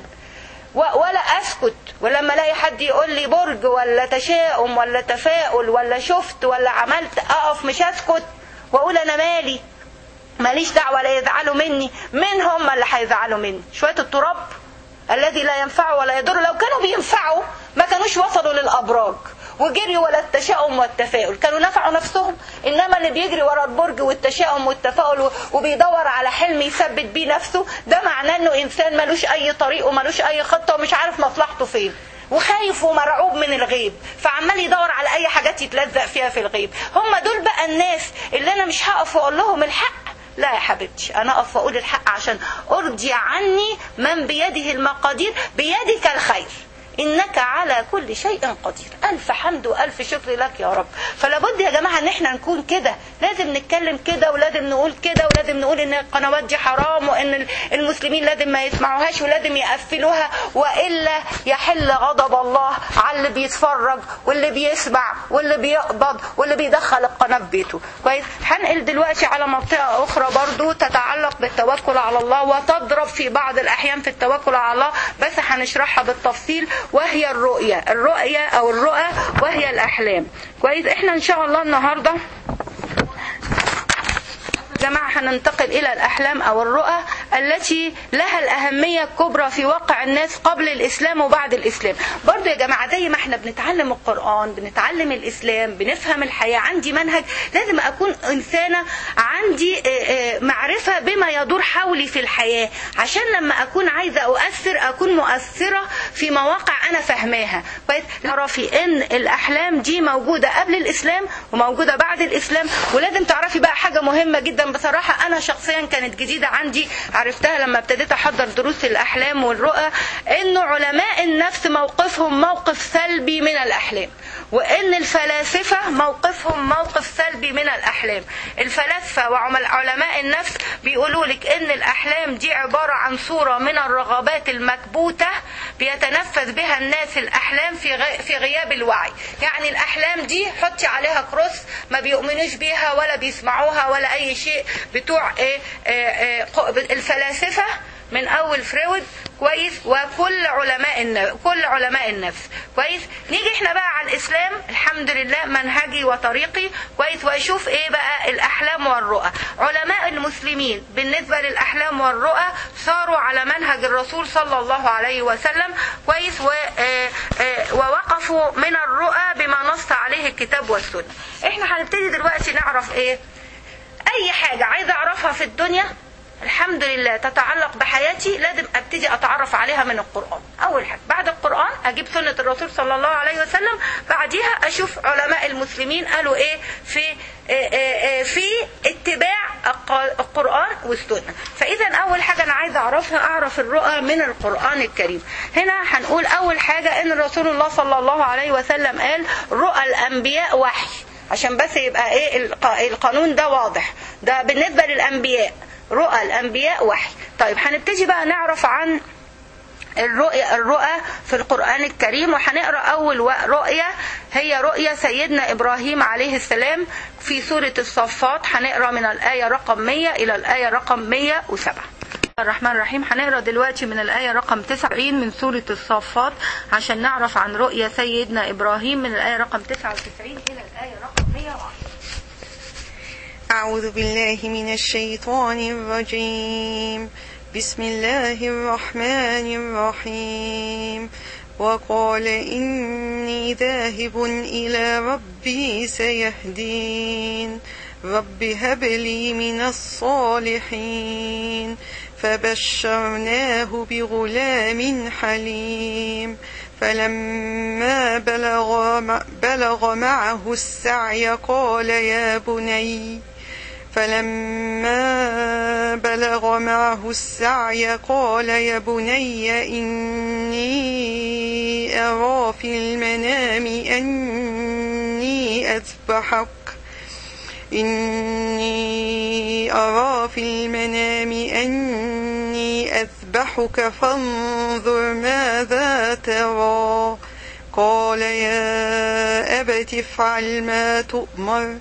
ولا اسكت ولما الاقي حد يقول لي برج ولا تشاؤم ولا تفاؤل ولا شفت ولا عملت اقف مش اسكت واقول انا مالي ماليش دعوه لا يزعلوا مني مين هم اللي هيزعلوا مني شويه التراب الذي لا ينفع ولا يضر لو كانوا بينفعوا ما كانوش وصلوا للابراج وجريوا ولا التشاؤم والتفاؤل كانوا نفعوا نفسهم انما اللي بيجري ورا البرج والتشاؤم والتفاؤل وبيدور على حلم يثبت بيه نفسه ده معناه انه انسان ملوش اي طريق وملوش اي خطه ومش عارف مصلحته فين وخايف ومرعوب من الغيب فعمال يدور على اي حاجات يتلزق فيها في الغيب هم دول بقى الناس اللي انا مش هقف واقول لهم الحق لا يا حبيبتي انا اقف واقول الحق عشان ارضي عني من بيده المقادير بيدك الخير انك على كل شيء قدير الف حمد والف شكر لك يا رب فلابد يا جماعه ان احنا نكون كده لازم نتكلم كده ولازم نقول كده ولازم نقول ان القنوات دي حرام وان المسلمين لازم ما يسمعوهاش ولازم يقفلوها والا يحل غضب الله على اللي بيتفرج واللي بيسمع واللي بيقبض واللي بيدخل القناه في بيته كويس هنقل دلوقتي على منطقه اخرى برضو تتعلق بالتوكل على الله وتضرب في بعض الاحيان في التوكل على الله بس هنشرحها بالتفصيل وهي الرؤية الرؤية او الرؤى وهي الاحلام كويس احنا ان شاء الله النهاردة جماعة هننتقل إلى الأحلام أو الرؤى التي لها الأهمية الكبرى في واقع الناس قبل الإسلام وبعد الإسلام برضو يا جماعة زي ما احنا بنتعلم القرآن بنتعلم الإسلام بنفهم الحياة عندي منهج لازم أكون إنسانة عندي معرفة بما يدور حولي في الحياة عشان لما أكون عايزة أؤثر أكون مؤثرة في مواقع أنا فاهماها كويس تعرفي إن الأحلام دي موجودة قبل الإسلام وموجودة بعد الإسلام ولازم تعرفي بقى حاجة مهمة جدا بصراحة أنا شخصيا كانت جديدة عندي عرفتها لما ابتديت أحضر دروس الأحلام والرؤى إنه علماء النفس موقفهم موقف سلبي من الأحلام وإن الفلاسفة موقفهم موقف سلبي من الأحلام الفلاسفة وعلماء النفس بيقولوا لك إن الأحلام دي عبارة عن صورة من الرغبات المكبوتة بيتنفذ بها الناس الأحلام في في غياب الوعي يعني الأحلام دي حطي عليها كروس ما بيؤمنوش بيها ولا بيسمعوها ولا أي شيء بتوع إيه إيه الفلاسفة من اول فرويد كويس وكل علماء النفس كل علماء النفس كويس نيجي احنا بقى على الاسلام الحمد لله منهجي وطريقي كويس واشوف ايه بقى الاحلام والرؤى علماء المسلمين بالنسبه للاحلام والرؤى صاروا على منهج الرسول صلى الله عليه وسلم كويس و ووقفوا من الرؤى بما نص عليه الكتاب والسنه احنا هنبتدي دلوقتي نعرف ايه اي حاجه عايزه اعرفها في الدنيا الحمد لله تتعلق بحياتي لازم ابتدي اتعرف عليها من القران اول حاجه بعد القران اجيب سنه الرسول صلى الله عليه وسلم بعديها اشوف علماء المسلمين قالوا ايه في في اتباع القران والسنه فاذا اول حاجه انا عايزه اعرفها اعرف الرؤى من القران الكريم هنا هنقول اول حاجه ان رسول الله صلى الله عليه وسلم قال رؤى الانبياء وحي عشان بس يبقى ايه القانون ده واضح ده بالنسبه للانبياء رؤى الأنبياء وحي طيب هنبتدي بقى نعرف عن الرؤية الرؤى في القرآن الكريم وهنقرأ أول رؤية هي رؤية سيدنا إبراهيم عليه السلام في سورة الصفات هنقرأ من الآية رقم 100 إلى الآية رقم 107 الرحمن الرحيم هنقرا دلوقتي من الآية رقم 90 من سورة الصفات عشان نعرف عن رؤية سيدنا إبراهيم من الآية رقم 99 إلى الآية رقم 110 أعوذ بالله من الشيطان الرجيم بسم الله الرحمن الرحيم وقال إني ذاهب إلى ربي سيهدين رب هب لي من الصالحين فبشرناه بغلام حليم فلما بلغ, بلغ معه السعي قال يا بني فلما بلغ معه السعي قال يا بني إني أرى في المنام أني أذبحك إني أرى في المنام أني أذبحك فانظر ماذا ترى قال يا أبت افعل ما تؤمر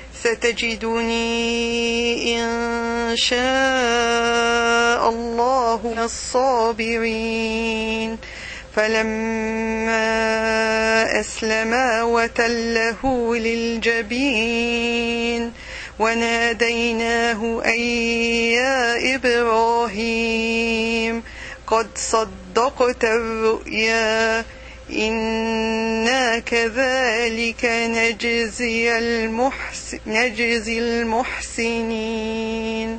ستجدني إن شاء الله من الصابرين فلما أسلما وتله للجبين وناديناه أن يا إبراهيم قد صدقت الرؤيا إنا كذلك نجزي, المحسن نجزي المحسنين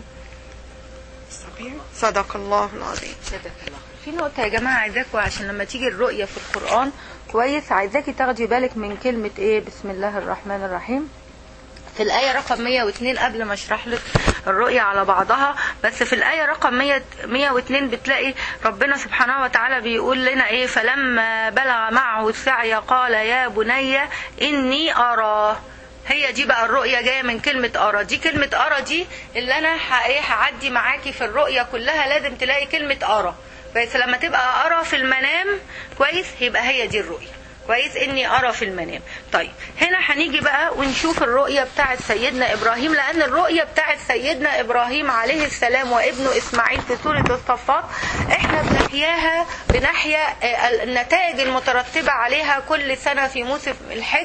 صدق الله العظيم صدق الله في نقطة يا جماعة عايزاكوا عشان لما تيجي الرؤية في القرآن كويس عايزاكي تاخدي بالك من كلمة ايه بسم الله الرحمن الرحيم في الآية رقم 102 قبل ما اشرح لك الرؤية على بعضها بس في الآية رقم 100 102 بتلاقي ربنا سبحانه وتعالى بيقول لنا ايه فلما بلغ معه السعي قال يا بني إني أرى هي دي بقى الرؤية جاية من كلمة أرى دي كلمة أرى دي اللي أنا ايه هعدي معاكي في الرؤية كلها لازم تلاقي كلمة أرى بس لما تبقى أرى في المنام كويس يبقى هي دي الرؤية كويس اني ارى في المنام طيب هنا هنيجي بقى ونشوف الرؤيه بتاعه سيدنا ابراهيم لان الرؤيه بتاعه سيدنا ابراهيم عليه السلام وابنه اسماعيل في سوره الصفات احنا بنحياها بنحيا النتائج المترتبه عليها كل سنه في موسم الحج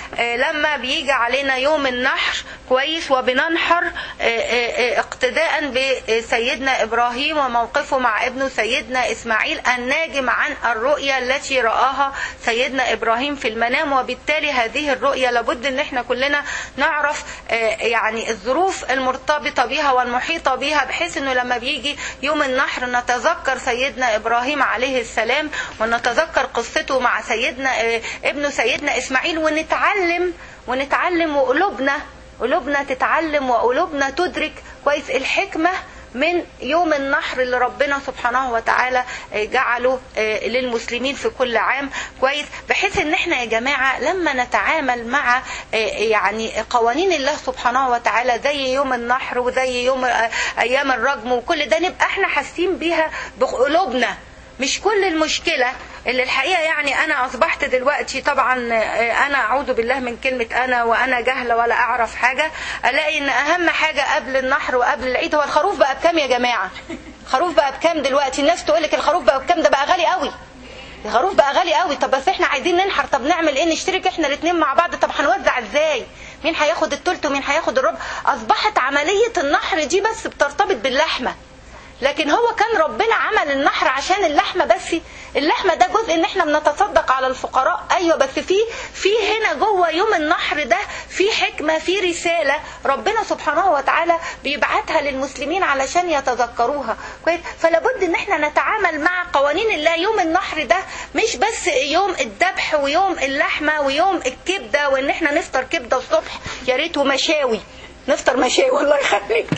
آه، لما بيجي علينا يوم النحر كويس وبننحر آه، آه، آه، اقتداء بسيدنا ابراهيم وموقفه مع ابنه سيدنا اسماعيل الناجم عن الرؤيا التي راها سيدنا ابراهيم في المنام وبالتالي هذه الرؤيا لابد ان احنا كلنا نعرف آه، يعني الظروف المرتبطه بها والمحيطه بها بحيث انه لما بيجي يوم النحر نتذكر سيدنا ابراهيم عليه السلام ونتذكر قصته مع سيدنا آه، ابنه سيدنا اسماعيل ونتعلم ونتعلم وقلوبنا قلوبنا تتعلم وقلوبنا تدرك كويس الحكمه من يوم النحر اللي ربنا سبحانه وتعالى آه، جعله آه، للمسلمين في كل عام كويس بحيث ان احنا يا جماعه لما نتعامل مع آه، يعني قوانين الله سبحانه وتعالى زي يوم النحر وزي يوم آه، ايام الرجم وكل ده نبقى احنا حاسين بيها بقلوبنا مش كل المشكلة اللي الحقيقة يعني أنا أصبحت دلوقتي طبعا آه، أنا أعوذ بالله من كلمة أنا وأنا جهلة ولا أعرف حاجة ألاقي إن أهم حاجة قبل النحر وقبل العيد هو الخروف بقى بكام يا جماعة خروف بقى بكام دلوقتي الناس تقول لك الخروف بقى بكام ده بقى غالي قوي الخروف بقى غالي قوي طب بس احنا عايزين ننحر طب نعمل ايه نشترك احنا الاثنين مع بعض طب هنوزع ازاي مين هياخد التلت ومين هياخد الربع اصبحت عملية النحر دي بس بترتبط باللحمة لكن هو كان ربنا عمل النحر عشان اللحمه بس اللحمه ده جزء ان احنا بنتصدق على الفقراء ايوه بس في في هنا جوه يوم النحر ده في حكمه في رساله ربنا سبحانه وتعالى بيبعتها للمسلمين علشان يتذكروها كويس فلا بد ان احنا نتعامل مع قوانين الله يوم النحر ده مش بس يوم الذبح ويوم اللحمه ويوم الكبده وان احنا نفطر كبده الصبح يا ريت ومشاوي نفطر مشاوي والله يخليك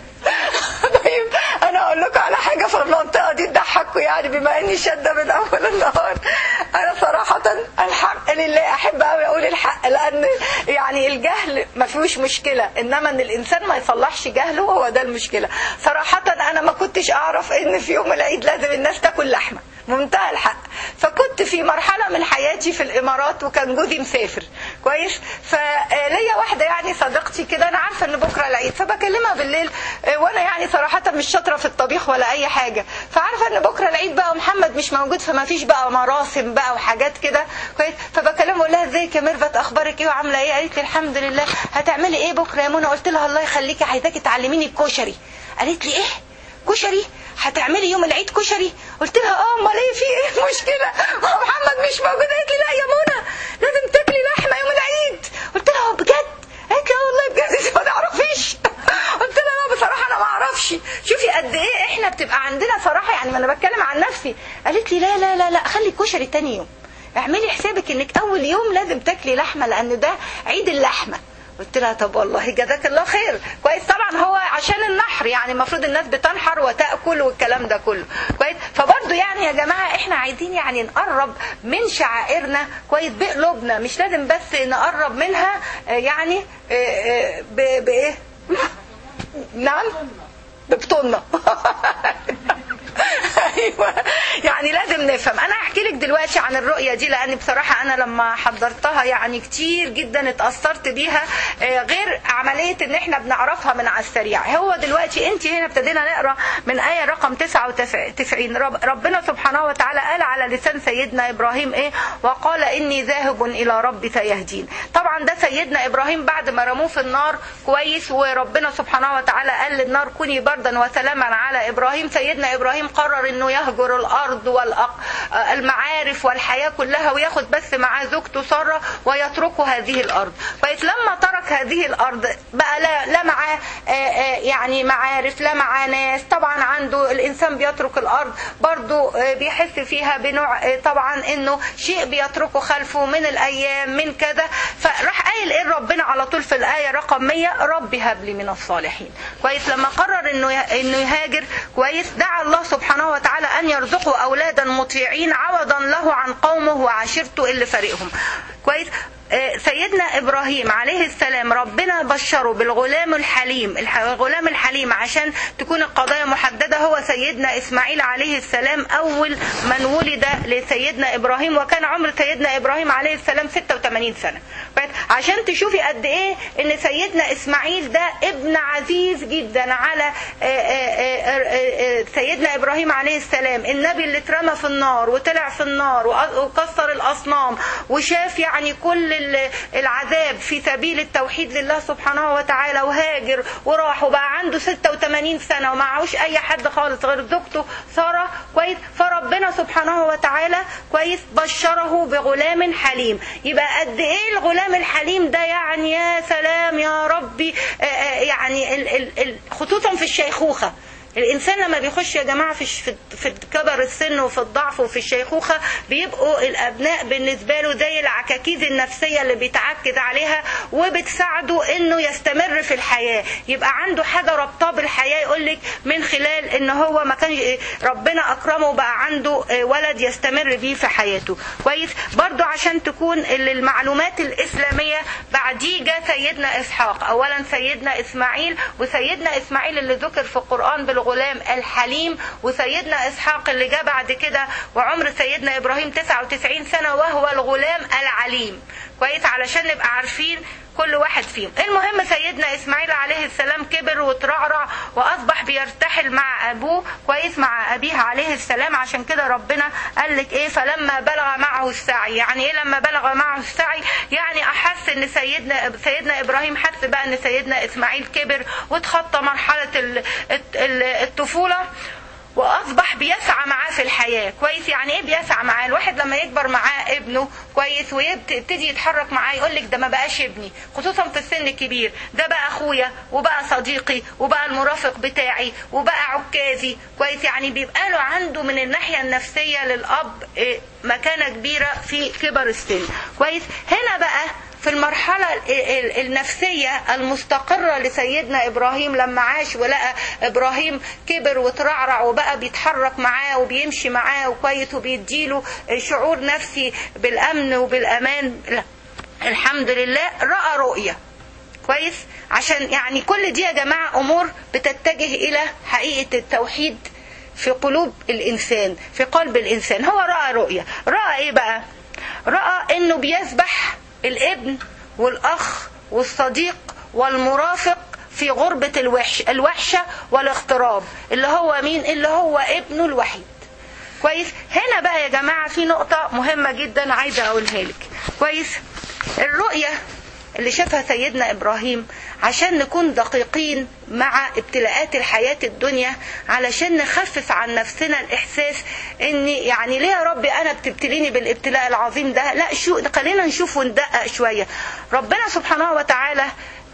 طيب انا اقول لكم على حاجه في المنطقه دي تضحكوا يعني بما اني شاده من اول النهار انا صراحه الحق لله احب قوي اقول الحق لان يعني الجهل ما فيهوش مشكله انما ان الانسان ما يصلحش جهله هو ده المشكله صراحه انا ما كنتش اعرف ان في يوم العيد لازم الناس تاكل لحمه منتهى الحق فكنت في مرحله من حياتي في الامارات وكان جوزي مسافر كويس فليا واحده يعني صديقتي كده انا عارفه ان بكره العيد فبكلمها بالليل وانا يعني صراحه مش شاطره في الطبيخ ولا اي حاجه فعارفه ان بكره العيد بقى ومحمد مش موجود فما فيش بقى مراسم بقى وحاجات كده كويس فبكلمها اقول لها ازيك يا ميرفت اخبارك ايه وعامله ايه قالت لي الحمد لله هتعملي ايه بكره يا منى قلت لها الله يخليكي عايزاكي تعلميني الكشري قالت لي ايه كشري هتعملي يوم العيد كشري قلت لها اه امال ايه في ايه مشكله محمد مش موجود قالت لي لا يا منى لازم تاكلي لحمه يوم العيد قلت لها بجد قالت لي اه والله بجد انت ما تعرفيش قلت لها لا بصراحه انا ما اعرفش شوفي قد ايه احنا بتبقى عندنا صراحه يعني ما انا بتكلم عن نفسي قالت لي لا لا لا لا خلي الكشري تاني يوم اعملي حسابك انك اول يوم لازم تاكلي لحمه لان ده عيد اللحمه قلت لها طب والله جزاك الله خير كويس طبعا هو عشان النحر يعني المفروض الناس بتنحر وتاكل والكلام ده كله كويس فبرضه يعني يا جماعه احنا عايزين يعني نقرب من شعائرنا كويس بقلوبنا مش لازم بس نقرب منها آه، يعني آه، آه، ب- بايه نعم ببطوننا ايوه يعني لازم نفهم انا هحكي لك دلوقتي عن الرؤيه دي لان بصراحه انا لما حضرتها يعني كتير جدا اتاثرت بيها آه، غير عمليه ان احنا بنعرفها من على السريع هو دلوقتي انت هنا ابتدينا نقرا من ايه رقم 99 رب ربنا سبحانه وتعالى قال على لسان سيدنا ابراهيم ايه وقال اني ذاهب الى ربي سيهدين طبعا ده سيدنا ابراهيم بعد ما رموه في النار كويس وربنا سبحانه وتعالى قال للنار كوني بردا وسلاما على ابراهيم سيدنا ابراهيم قرر انه يهجر الارض والمعارف والحياه كلها وياخد بس معاه زوجته ساره ويتركوا هذه الارض كويس لما ترك هذه الارض بقى لا, لا معاه آه، آه، يعني معارف لا معاه ناس طبعا عنده الانسان بيترك الارض برضو آه، بيحس فيها بنوع آه، طبعا انه شيء بيتركه خلفه من الايام من كذا فراح قايل ايه ربنا على طول في الايه رقم 100 ربي هب لي من الصالحين كويس لما قرر انه انه يهاجر كويس دعا الله سبحانه وتعالى ان يرزقه اولادا مطيعين عوضا له عن قومه وعشيرته اللي فارقهم كويس آه، سيدنا ابراهيم عليه السلام ربنا بشره بالغلام الحليم الح- الغلام الحليم عشان تكون القضايا محدده هو سيدنا اسماعيل عليه السلام اول من ولد لسيدنا ابراهيم وكان عمر سيدنا ابراهيم عليه السلام 86 سنه بس عشان تشوفي قد ايه ان سيدنا اسماعيل ده ابن عزيز جدا على آه، آه، آه، آه، سيدنا ابراهيم عليه السلام النبي اللي اترمى في النار وطلع في النار وأ- وكسر الاصنام وشاف يعني يعني كل ال- العذاب في سبيل التوحيد لله سبحانه وتعالى وهاجر وراح وبقى عنده 86 سنة ومعهوش أي حد خالص غير زوجته سارة كويس فربنا سبحانه وتعالى كويس بشره بغلام حليم يبقى قد إيه الغلام الحليم ده يعني يا سلام يا ربي آه، آه، يعني ال- ال- ال- خصوصا في الشيخوخة الانسان لما بيخش يا جماعه في في في كبر السن وفي الضعف وفي الشيخوخه بيبقوا الابناء بالنسبه له زي العكاكيز النفسيه اللي بيتعكز عليها وبتساعده انه يستمر في الحياه يبقى عنده حاجه ربطاه بالحياه يقول لك من خلال ان هو ما كانش ربنا اكرمه وبقى عنده ولد يستمر بيه في حياته كويس برضو عشان تكون المعلومات الاسلاميه بعديه جاء سيدنا اسحاق اولا سيدنا اسماعيل وسيدنا اسماعيل اللي ذكر في القران بالغلام الحليم وسيدنا اسحاق اللي جاء بعد كده وعمر سيدنا ابراهيم 99 سنه وهو الغلام العليم كويس علشان نبقى عارفين كل واحد فيهم المهم سيدنا اسماعيل عليه السلام كبر وترعرع واصبح بيرتحل مع ابوه كويس مع ابيه عليه السلام عشان كده ربنا قال لك ايه فلما بلغ معه السعي يعني ايه لما بلغ معه السعي يعني احس ان سيدنا سيدنا ابراهيم حس بقى ان سيدنا اسماعيل كبر وتخطى مرحله ال- الت- ال- الطفوله واصبح بيسعى معاه في الحياه كويس يعني ايه بيسعى معاه الواحد لما يكبر معاه ابنه كويس ويبتدي يتحرك معاه يقول لك ده ما بقاش ابني خصوصا في السن الكبير ده بقى اخويا وبقى صديقي وبقى المرافق بتاعي وبقى عكازي كويس يعني بيبقى له عنده من الناحيه النفسيه للاب إيه، مكانه كبيره في كبر السن كويس هنا بقى في المرحلة ال- ال- النفسية المستقرة لسيدنا إبراهيم لما عاش ولقى إبراهيم كبر وترعرع وبقى بيتحرك معاه وبيمشي معاه وكويس وبيديله شعور نفسي بالأمن وبالأمان لا الحمد لله رأى رؤية كويس عشان يعني كل دي يا جماعة أمور بتتجه إلى حقيقة التوحيد في قلوب الإنسان في قلب الإنسان هو رأى رؤية رأى إيه بقى رأى إنه بيسبح الابن والأخ والصديق والمرافق في غربة الوحش الوحشة والاغتراب اللي هو مين اللي هو ابنه الوحيد كويس هنا بقى يا جماعة في نقطة مهمة جدا عايزة أقولها لك كويس الرؤية اللي شافها سيدنا إبراهيم عشان نكون دقيقين مع ابتلاءات الحياة الدنيا علشان نخفف عن نفسنا الإحساس إن يعني ليه يا رب أنا بتبتليني بالابتلاء العظيم ده لا شو خلينا نشوف وندقق شوية ربنا سبحانه وتعالى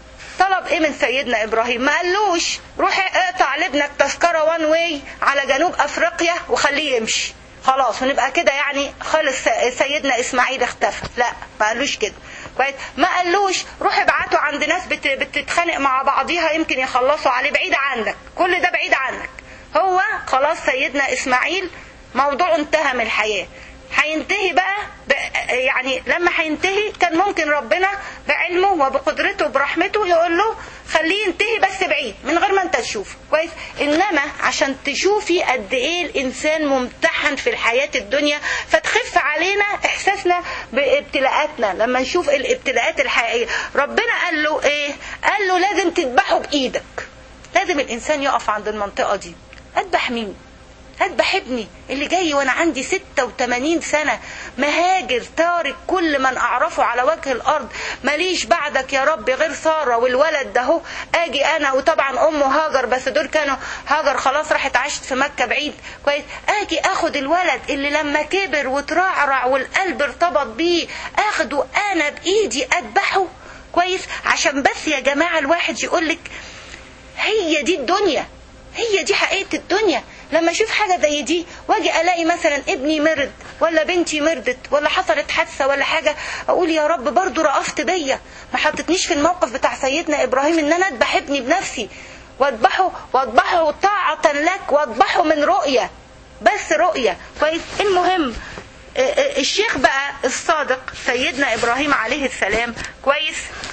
طلب ايه من سيدنا ابراهيم ما قالوش روح اقطع لابنك تذكره وان واي على جنوب افريقيا وخليه يمشي خلاص ونبقى كده يعني خلص سيدنا اسماعيل اختفى لا ما قالوش كده كويس ما قالوش روح ابعته عند ناس بت- بتتخانق مع بعضيها يمكن يخلصوا عليه بعيد عنك كل ده بعيد عنك هو خلاص سيدنا اسماعيل موضوع انتهى من الحياه هينتهي بقى ب... يعني لما هينتهي كان ممكن ربنا بعلمه وبقدرته وبرحمته يقول له خليه ينتهي بس بعيد من غير ما انت تشوف كويس انما عشان تشوفي قد ايه الانسان ممتحن في الحياه الدنيا فتخف علينا احساسنا بابتلاءاتنا لما نشوف الابتلاءات الحقيقيه ربنا قال له ايه قال له لازم تذبحه بايدك لازم الانسان يقف عند المنطقه دي اذبح مين اذبح ابني اللي جاي وانا عندي 86 سنة مهاجر تارك كل من اعرفه على وجه الارض ماليش بعدك يا رب غير سارة والولد ده هو اجي انا وطبعا امه هاجر بس دول كانوا هاجر خلاص راحت عاشت في مكة بعيد كويس اجي اخد الولد اللي لما كبر وترعرع والقلب ارتبط بيه اخده انا بايدي اذبحه كويس عشان بس يا جماعة الواحد يقولك هي دي الدنيا هي دي حقيقة الدنيا لما اشوف حاجة زي دي واجي الاقي مثلا ابني مرض ولا بنتي مرضت ولا حصلت حادثة ولا حاجة اقول يا رب برضو رأفت بيا ما حطتنيش في الموقف بتاع سيدنا ابراهيم ان انا اذبح ابني بنفسي واذبحه واذبحه طاعة لك واذبحه من رؤية بس رؤية كويس المهم آه، آه، الشيخ بقى الصادق سيدنا ابراهيم عليه السلام كويس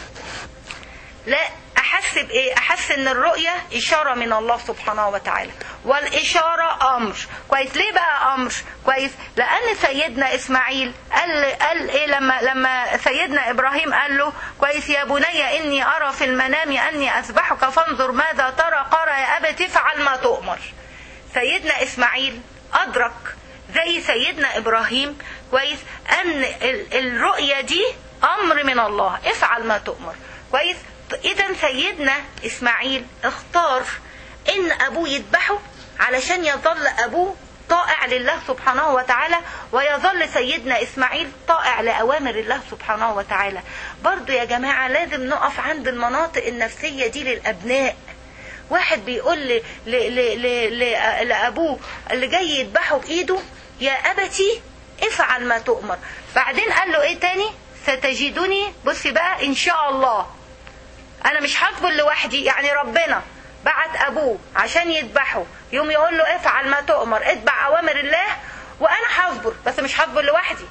لا احس بايه احس ان الرؤيه اشاره من الله سبحانه وتعالى والاشاره امر كويس ليه بقى امر كويس لان سيدنا اسماعيل قال قال ايه لما لما سيدنا ابراهيم قال له كويس يا بني اني ارى في المنام اني اذبحك فانظر ماذا ترى قال يا ابت افعل ما تؤمر سيدنا اسماعيل ادرك زي سيدنا ابراهيم كويس ان ال- الرؤيه دي امر من الله افعل ما تؤمر كويس اذا سيدنا اسماعيل اختار ان ابوه يذبحه علشان يظل ابوه طائع لله سبحانه وتعالى ويظل سيدنا اسماعيل طائع لاوامر الله سبحانه وتعالى برضو يا جماعه لازم نقف عند المناطق النفسيه دي للابناء واحد بيقول ل... ل... ل... ل... ل... لابوه اللي جاي يذبحه بايده يا ابتي افعل ما تؤمر بعدين قال له ايه تاني ستجدني بصي بقى ان شاء الله انا مش هصبر لوحدي يعني ربنا بعت ابوه عشان يذبحه يوم يقول له افعل ما تؤمر اتبع اوامر الله وانا هصبر بس مش هصبر لوحدي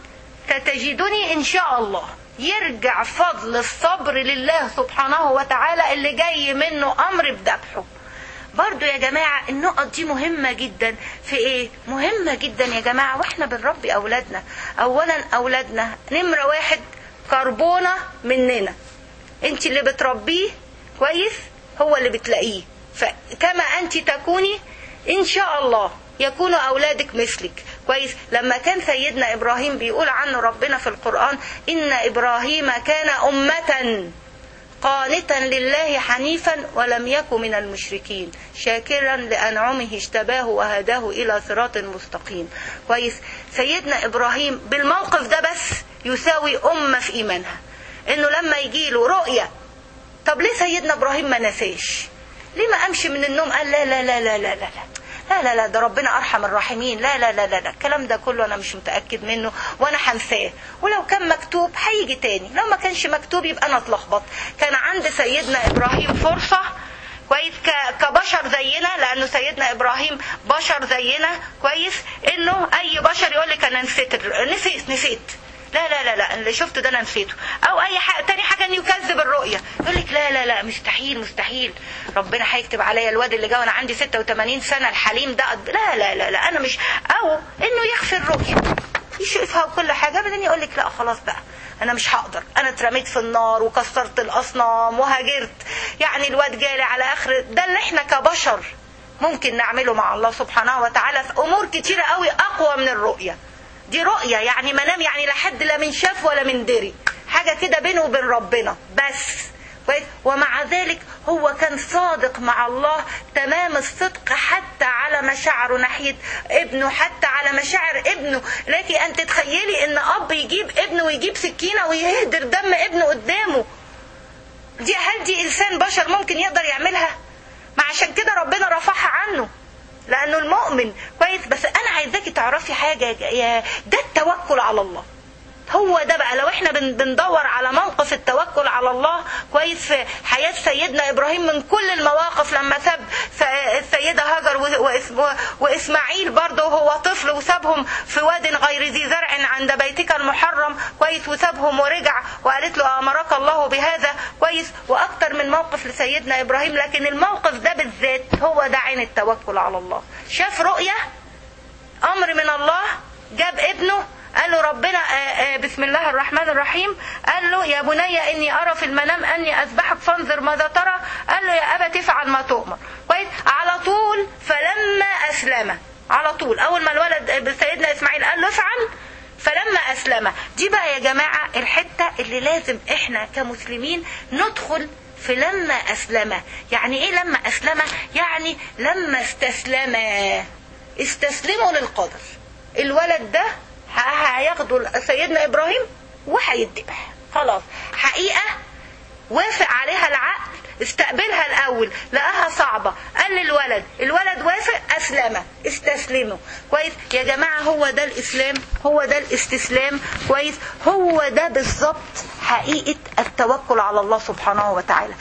ستجدني ان شاء الله يرجع فضل الصبر لله سبحانه وتعالى اللي جاي منه امر بذبحه برضو يا جماعة النقط دي مهمة جدا في ايه مهمة جدا يا جماعة واحنا بنربي اولادنا اولا اولادنا نمرة واحد كربونة مننا انت اللي بتربيه كويس هو اللي بتلاقيه فكما انت تكوني ان شاء الله يكون اولادك مثلك كويس لما كان سيدنا ابراهيم بيقول عنه ربنا في القران ان ابراهيم كان امه قانتا لله حنيفا ولم يكن من المشركين شاكرا لانعمه اجتباه وهداه الى صراط مستقيم كويس سيدنا ابراهيم بالموقف ده بس يساوي امه في ايمانها انه لما يجي له رؤيه طب ليه سيدنا ابراهيم ما نساش ليه ما امشي من النوم قال لا لا لا لا لا لا, لا. لا لا لا ده ربنا ارحم الراحمين لا لا لا لا لا الكلام ده كله انا مش متاكد منه وانا هنساه ولو كان مكتوب هيجي تاني لو ما كانش مكتوب يبقى انا اتلخبط كان عند سيدنا ابراهيم فرصه كويس ك- كبشر زينا لانه سيدنا ابراهيم بشر زينا كويس انه اي بشر يقول لك انا نسيت الر- نسيت نسيت لا لا لا لا اللي شفته ده انا نسيته او اي حاجه تاني حاجه انه يكذب الرؤيه يقول لك لا لا لا مستحيل مستحيل ربنا هيكتب عليا الواد اللي جه وانا عندي 86 سنه الحليم ده قد- لا لا لا لا انا مش او انه يخفي الرؤيه يشوفها وكل حاجه بعدين يقول لك لا خلاص بقى انا مش هقدر انا اترميت في النار وكسرت الاصنام وهاجرت يعني الواد جالي على اخر ده اللي احنا كبشر ممكن نعمله مع الله سبحانه وتعالى في امور كتيره قوي اقوى من الرؤيه دي رؤية يعني منام يعني لا حد لا من شاف ولا من دري حاجة كده بينه وبين ربنا بس كويس ومع ذلك هو كان صادق مع الله تمام الصدق حتى على مشاعره ناحية ابنه حتى على مشاعر ابنه لكن أن تتخيلي أن أب يجيب ابنه ويجيب سكينة ويهدر دم ابنه قدامه دي هل دي إنسان بشر ممكن يقدر يعملها ما عشان كده ربنا رفعها عنه لانه المؤمن كويس بس انا عايزاكي تعرفي حاجه يا ده التوكل على الله هو ده بقى لو احنا بن- بندور على موقف التوكل على الله كويس في حياة سيدنا ابراهيم من كل المواقف لما ساب س- السيدة هاجر و- وإس- واسماعيل برضه هو طفل وسابهم في واد غير ذي زرع عند بيتك المحرم كويس وسابهم ورجع وقالت له امرك الله بهذا كويس واكتر من موقف لسيدنا ابراهيم لكن الموقف ده بالذات هو ده عين التوكل على الله شاف رؤية امر من الله جاب ابنه قال له ربنا آه، آه، بسم الله الرحمن الرحيم قال له يا بني اني ارى في المنام اني اذبحك فانظر ماذا ترى قال له يا ابت افعل ما تؤمر كويس على طول فلما اسلم على طول اول ما الولد سيدنا اسماعيل قال له افعل فلما اسلم دي بقى يا جماعه الحته اللي لازم احنا كمسلمين ندخل في لما أسلم يعني إيه لما أسلم يعني لما استسلم استسلموا للقدر الولد ده ه- هياخده سيدنا إبراهيم وهيتذبح خلاص حقيقة وافق عليها العقل استقبلها الاول لقاها صعبه قال للولد الولد وافق اسلم استسلموا كويس يا جماعه هو ده الاسلام هو ده الاستسلام كويس هو ده بالظبط حقيقه التوكل على الله سبحانه وتعالى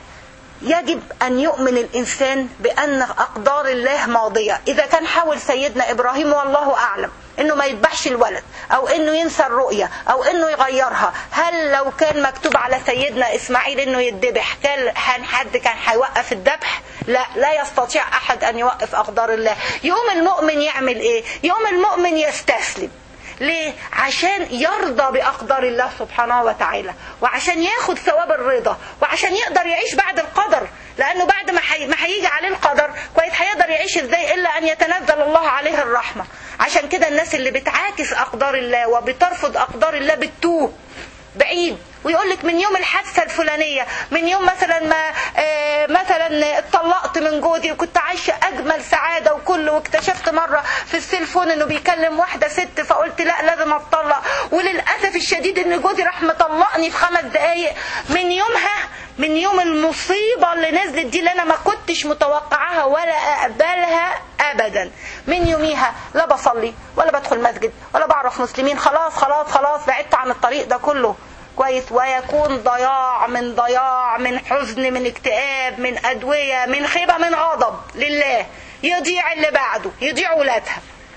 يجب أن يؤمن الإنسان بأن أقدار الله ماضية إذا كان حاول سيدنا إبراهيم والله أعلم انه ما يذبحش الولد او انه ينسى الرؤية او انه يغيرها هل لو كان مكتوب على سيدنا اسماعيل انه يذبح كان حد كان هيوقف الذبح لا لا يستطيع احد ان يوقف اقدار الله يوم المؤمن يعمل ايه يوم المؤمن يستسلم ليه؟ عشان يرضى بأقدار الله سبحانه وتعالى وعشان ياخد ثواب الرضا وعشان يقدر يعيش بعد القدر لأنه بعد ما حي... ما هيجي عليه القدر كويس هيقدر يعيش ازاي إلا أن يتنزل الله عليه الرحمة عشان كده الناس اللي بتعاكس اقدار الله وبترفض اقدار الله بتتوه بعيد ويقول لك من يوم الحادثه الفلانيه من يوم مثلا ما آه مثلا اتطلقت من جوزي وكنت عايشه اجمل سعاده وكل واكتشفت مره في السيلفون انه بيكلم واحده ست فقلت لا لازم اتطلق وللاسف الشديد ان جوزي راح مطلقني في خمس دقائق من يومها من يوم المصيبه اللي نزلت دي اللي انا ما كنتش متوقعاها ولا اقبلها ابدا من يوميها لا بصلي ولا بدخل مسجد ولا بعرف مسلمين خلاص خلاص خلاص بعدت عن الطريق ده كله كويس ويكون ضياع من ضياع من حزن من اكتئاب من ادويه من خيبه من غضب لله يضيع اللي بعده يضيع ولادها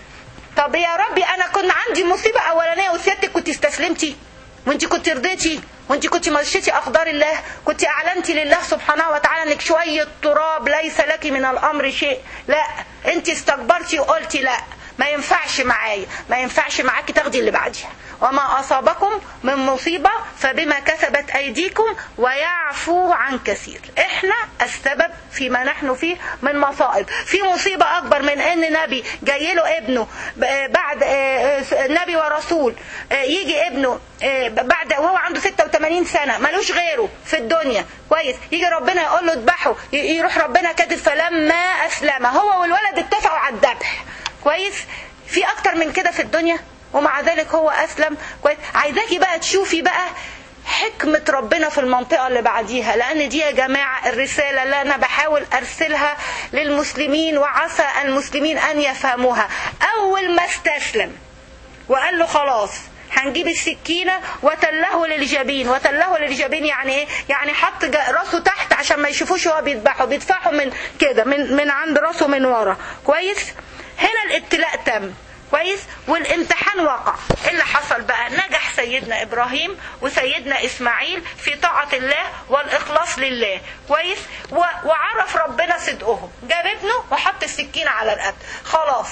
طب يا ربي انا كنت عندي مصيبه اولانيه وسيادتك كنت استسلمتي وانت كنت رضيتي وانت كنت مشيتي اقدار الله كنت اعلنتي لله سبحانه وتعالى انك شويه تراب ليس لك من الامر شيء لا انت استكبرتي وقلتي لا ما ينفعش معايا ما ينفعش معاكي تاخدي اللي بعديها وما أصابكم من مصيبة فبما كسبت أيديكم ويعفو عن كثير احنا السبب فيما نحن فيه من مصائب في مصيبة أكبر من أن نبي جاي له ابنه بعد نبي ورسول يجي ابنه بعد وهو عنده 86 سنة ملوش غيره في الدنيا كويس يجي ربنا يقول له اذبحه يروح ربنا كاتب فلما أسلم هو والولد اتفقوا على الذبح كويس في أكتر من كده في الدنيا ومع ذلك هو أسلم كويس عايزاكي بقى تشوفي بقى حكمة ربنا في المنطقة اللي بعديها لأن دي يا جماعة الرسالة اللي أنا بحاول أرسلها للمسلمين وعسى المسلمين أن يفهموها أول ما استسلم وقال له خلاص هنجيب السكينة وتله للجبين وتله للجبين يعني ايه يعني حط راسه تحت عشان ما يشوفوش هو بيذبحه بيدفعه من كده من من عند راسه من ورا كويس هنا الابتلاء تم كويس والامتحان وقع ايه اللي حصل بقى نجح سيدنا ابراهيم وسيدنا اسماعيل في طاعه الله والاخلاص لله كويس و... وعرف ربنا صدقهم جاب ابنه وحط السكينه على القتل خلاص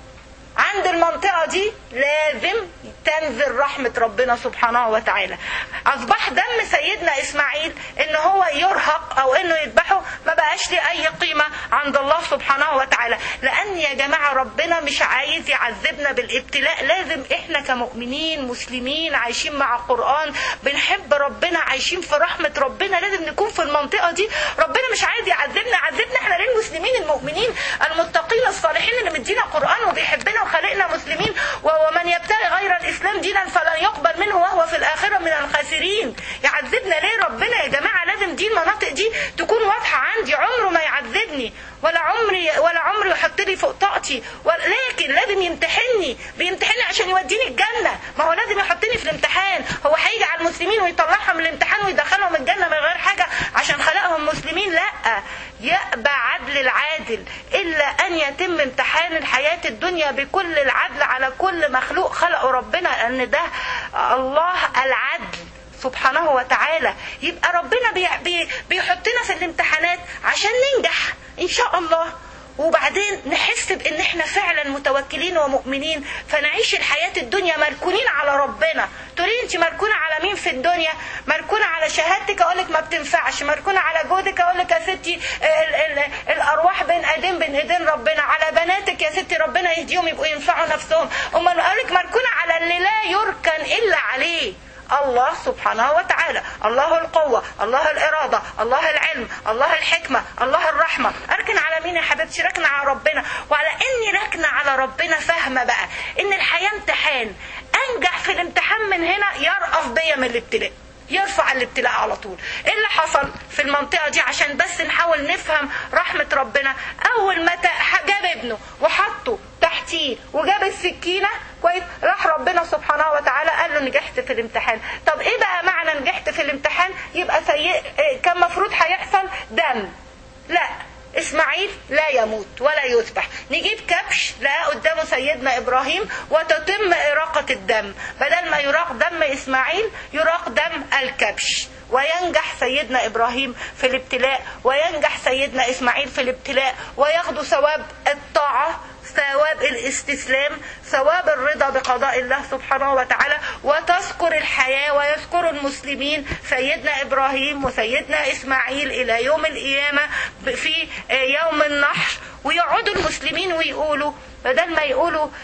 عند المنطقة دي لازم تنزل رحمة ربنا سبحانه وتعالى أصبح دم سيدنا إسماعيل إن هو يرهق أو إنه يذبحه ما بقاش ليه أي قيمة عند الله سبحانه وتعالى لأن يا جماعة ربنا مش عايز يعذبنا بالابتلاء لازم إحنا كمؤمنين مسلمين عايشين مع القرآن بنحب ربنا عايشين في رحمة ربنا لازم نكون في المنطقة دي ربنا مش عايز يعذبنا عذبنا إحنا ليه المسلمين المؤمنين المتقين الصالحين اللي مدينا قرآن وبيحبنا وخلقنا مسلمين ومن يبتغي غير الاسلام دينا فلن يقبل منه وهو في الاخره من الخاسرين يعذبنا ليه ربنا يا جماعه لازم دي المناطق دي تكون واضحه عندي عمره ما يعذبني ولا عمري ولا عمري يحط لي فوق طاقتي ولكن لازم يمتحني بيمتحني عشان يوديني الجنه ما هو لازم يحطني في الامتحان هو هيجي على المسلمين ويطلعهم من الامتحان ويدخلهم الجنه من غير حاجه عشان خلقهم مسلمين لا يأبى عدل العادل إلا أن يتم امتحان الحياة الدنيا بكل العدل على كل مخلوق خلقه ربنا لأن ده الله العدل سبحانه وتعالى يبقى ربنا بي بي بيحطنا في الامتحانات عشان ننجح إن شاء الله وبعدين نحس بان احنا فعلا متوكلين ومؤمنين فنعيش الحياة الدنيا مركونين على ربنا تقولي انت مركونة على مين في الدنيا مركونة على شهادتك اقول لك ما بتنفعش مركونة على جوزك اقول لك يا ستي ال ال الارواح بين ايدين بين ايدين ربنا على بناتك يا ستي ربنا يهديهم يبقوا ينفعوا نفسهم امال اقول لك مركونة على اللي لا يركن الا عليه الله سبحانه وتعالى الله القوة الله الإرادة الله العلم الله الحكمة الله الرحمة أركن على مين يا حبيبتي ركن على ربنا وعلى إني ركن على ربنا فاهمة بقى إن الحياة امتحان أنجح في الامتحان من هنا يرأف بيا من الابتلاء يرفع الابتلاء على طول ايه اللي حصل في المنطقة دي عشان بس نحاول نفهم رحمة ربنا اول ما جاب ابنه وحطه تحتيه وجاب السكينة كويس راح ربنا سبحانه وتعالى قال له نجحت في الامتحان طب ايه بقى معنى نجحت في الامتحان يبقى سيء كان مفروض هيحصل دم لا اسماعيل لا يموت ولا يذبح نجيب كبش لقى قدامه سيدنا ابراهيم وتتم اراقه الدم بدل ما يراق دم اسماعيل يراق دم الكبش وينجح سيدنا ابراهيم في الابتلاء وينجح سيدنا اسماعيل في الابتلاء وياخدوا ثواب الطاعه ثواب الاستسلام ثواب الرضا بقضاء الله سبحانه وتعالى وتذكر الحياة ويذكر المسلمين سيدنا إبراهيم وسيدنا إسماعيل إلى يوم القيامة في يوم النحر ويقعدوا المسلمين ويقولوا بدل ما يقولوا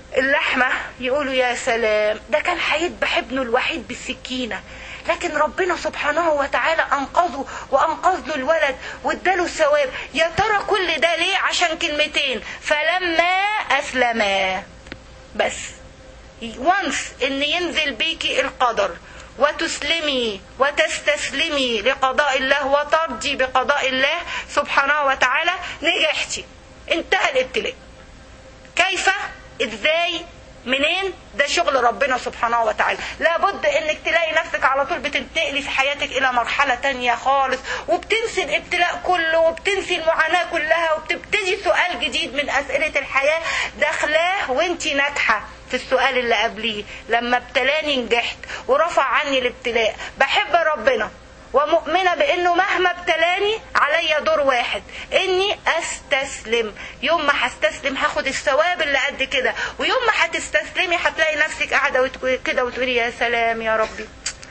اللحمة يقولوا يا سلام ده كان هيذبح ابنه الوحيد بالسكينة لكن ربنا سبحانه وتعالى أنقذه وأنقذ له الولد واداله الثواب يا ترى كل ده ليه عشان كلمتين فلما أسلما بس وانس ان ينزل بيكي القدر وتسلمي وتستسلمي لقضاء الله وترضي بقضاء الله سبحانه وتعالى نجحتي انتهى الابتلاء كيف ازاي منين ده شغل ربنا سبحانه وتعالى لابد انك تلاقي نفسك على طول بتنتقلي في حياتك الى مرحله تانية خالص وبتنسي الابتلاء كله وبتنسي المعاناه كلها وبتبتدي سؤال جديد من اسئله الحياه داخلاه وانت ناجحه في السؤال اللي قبليه لما ابتلاني نجحت ورفع عني الابتلاء بحب ربنا ومؤمنة بانه مهما ابتلاني عليا دور واحد اني استسلم يوم ما هستسلم هاخد الثواب اللي قد كده ويوم ما هتستسلمي هتلاقي نفسك قاعدة وت- كده وتقولي يا سلام يا ربي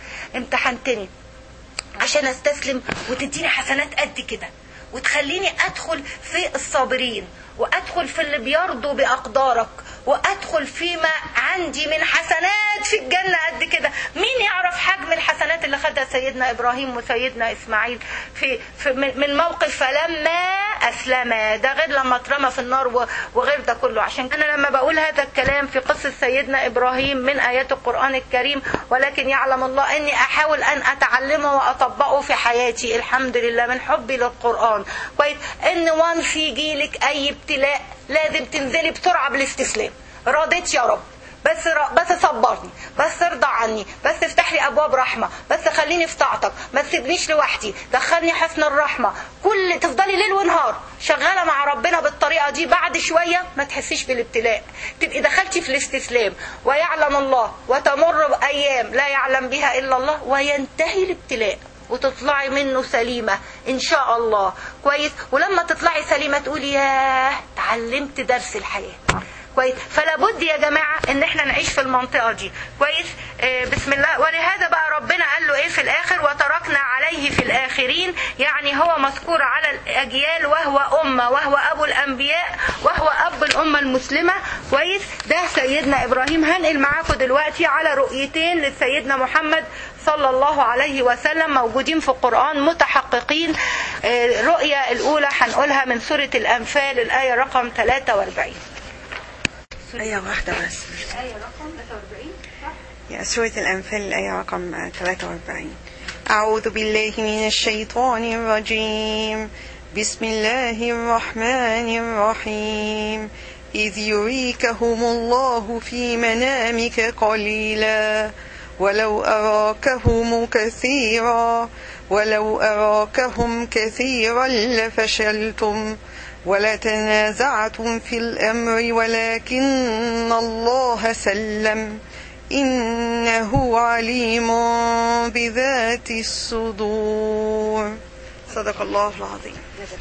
امتحنتني عشان استسلم وتديني حسنات قد كده وتخليني ادخل في الصابرين وادخل في اللي بيرضوا باقدارك وادخل فيما عندي من حسنات في الجنه قد كده مين يعرف حجم الحسنات اللي خدها سيدنا ابراهيم وسيدنا اسماعيل في, في من من موقف فلما اسلما ده غير لما اترمى في النار و- وغير ده كله عشان انا لما بقول هذا الكلام في قصه سيدنا ابراهيم من ايات القران الكريم ولكن يعلم الله اني احاول ان اتعلمه واطبقه في حياتي الحمد لله من حبي للقران كويس ان وانس يجيلك اي ابتلاء لازم تنزلي بسرعه بالاستسلام رضيت يا رب بس ر... بس صبرني بس ارضى عني بس افتح لي ابواب رحمه بس خليني في طاعتك ما تسيبنيش لوحدي دخلني حسن الرحمه كل تفضلي ليل ونهار شغاله مع ربنا بالطريقه دي بعد شويه ما تحسيش بالابتلاء تبقي دخلتي في الاستسلام ويعلم الله وتمر بايام لا يعلم بها الا الله وينتهي الابتلاء وتطلعي منه سليمة إن شاء الله كويس ولما تطلعي سليمة تقولي ياه تعلمت درس الحياة كويس فلا بد يا جماعة ان احنا نعيش في المنطقة دي كويس آه بسم الله ولهذا بقى ربنا قال له ايه في الاخر وتركنا عليه في الاخرين يعني هو مذكور على الاجيال وهو امة وهو ابو الانبياء وهو اب الامة المسلمة كويس ده سيدنا ابراهيم هنقل معاكم دلوقتي على رؤيتين لسيدنا محمد صلى الله عليه وسلم موجودين في القرآن متحققين آه، الرؤية الأولى هنقولها من سورة الأنفال الآية رقم 43 آية واحدة بس الآية رقم 43 يا سورة الأنفال الآية رقم آه، 43 أعوذ بالله من الشيطان الرجيم بسم الله الرحمن الرحيم إذ يريكهم الله في منامك قليلا ولو أراكهم كثيرا ولو أراكهم كثيرا لفشلتم ولتنازعتم في الأمر ولكن الله سلم إنه عليم بذات الصدور صدق الله العظيم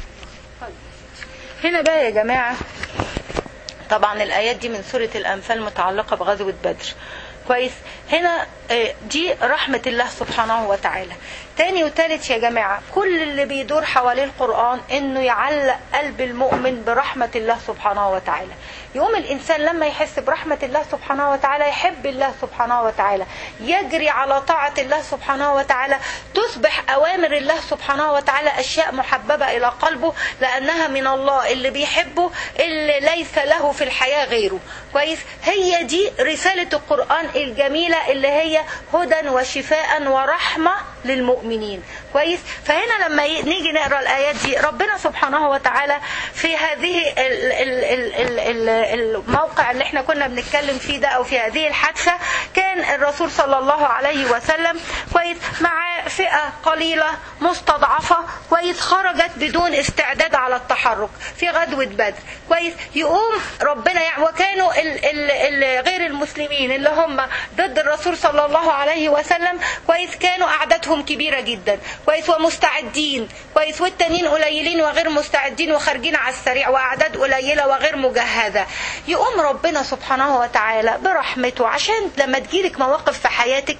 هنا بقى يا جماعة طبعا الآيات دي من سورة الأنفال متعلقة بغزوة بدر كويس هنا آه، دي رحمة الله سبحانه وتعالى تاني وتالت يا جماعة كل اللي بيدور حوالين القرآن انه يعلق قلب المؤمن برحمة الله سبحانه وتعالى يقوم الانسان لما يحس برحمة الله سبحانه وتعالى يحب الله سبحانه وتعالى يجري على طاعة الله سبحانه وتعالى تصبح اوامر الله سبحانه وتعالى اشياء محببة الى قلبه لانها من الله اللي بيحبه اللي ليس له في الحياة غيره كويس هي دي رسالة القرآن الجميلة اللي هي هدى وشفاء ورحمة للمؤمنين كويس فهنا لما ي- نيجي نقرا الايات دي ربنا سبحانه وتعالى في هذه ال- ال- ال- ال- ال- الموقع اللي احنا كنا بنتكلم فيه ده او في هذه الحادثه كان الرسول صلى الله عليه وسلم كويس مع فئه قليله مستضعفه كويس خرجت بدون استعداد على التحرك في غزوه بدر كويس يقوم ربنا يع- وكانوا ال ال ال غير المسلمين اللي هم ضد الرسول صلى الله عليه وسلم كويس كانوا اعدادهم كبيره جدا كويس ومستعدين كويس والتانيين قليلين وغير مستعدين وخارجين على السريع واعداد قليله وغير مجهزه يقوم ربنا سبحانه وتعالى برحمته عشان لما تجيلك مواقف في حياتك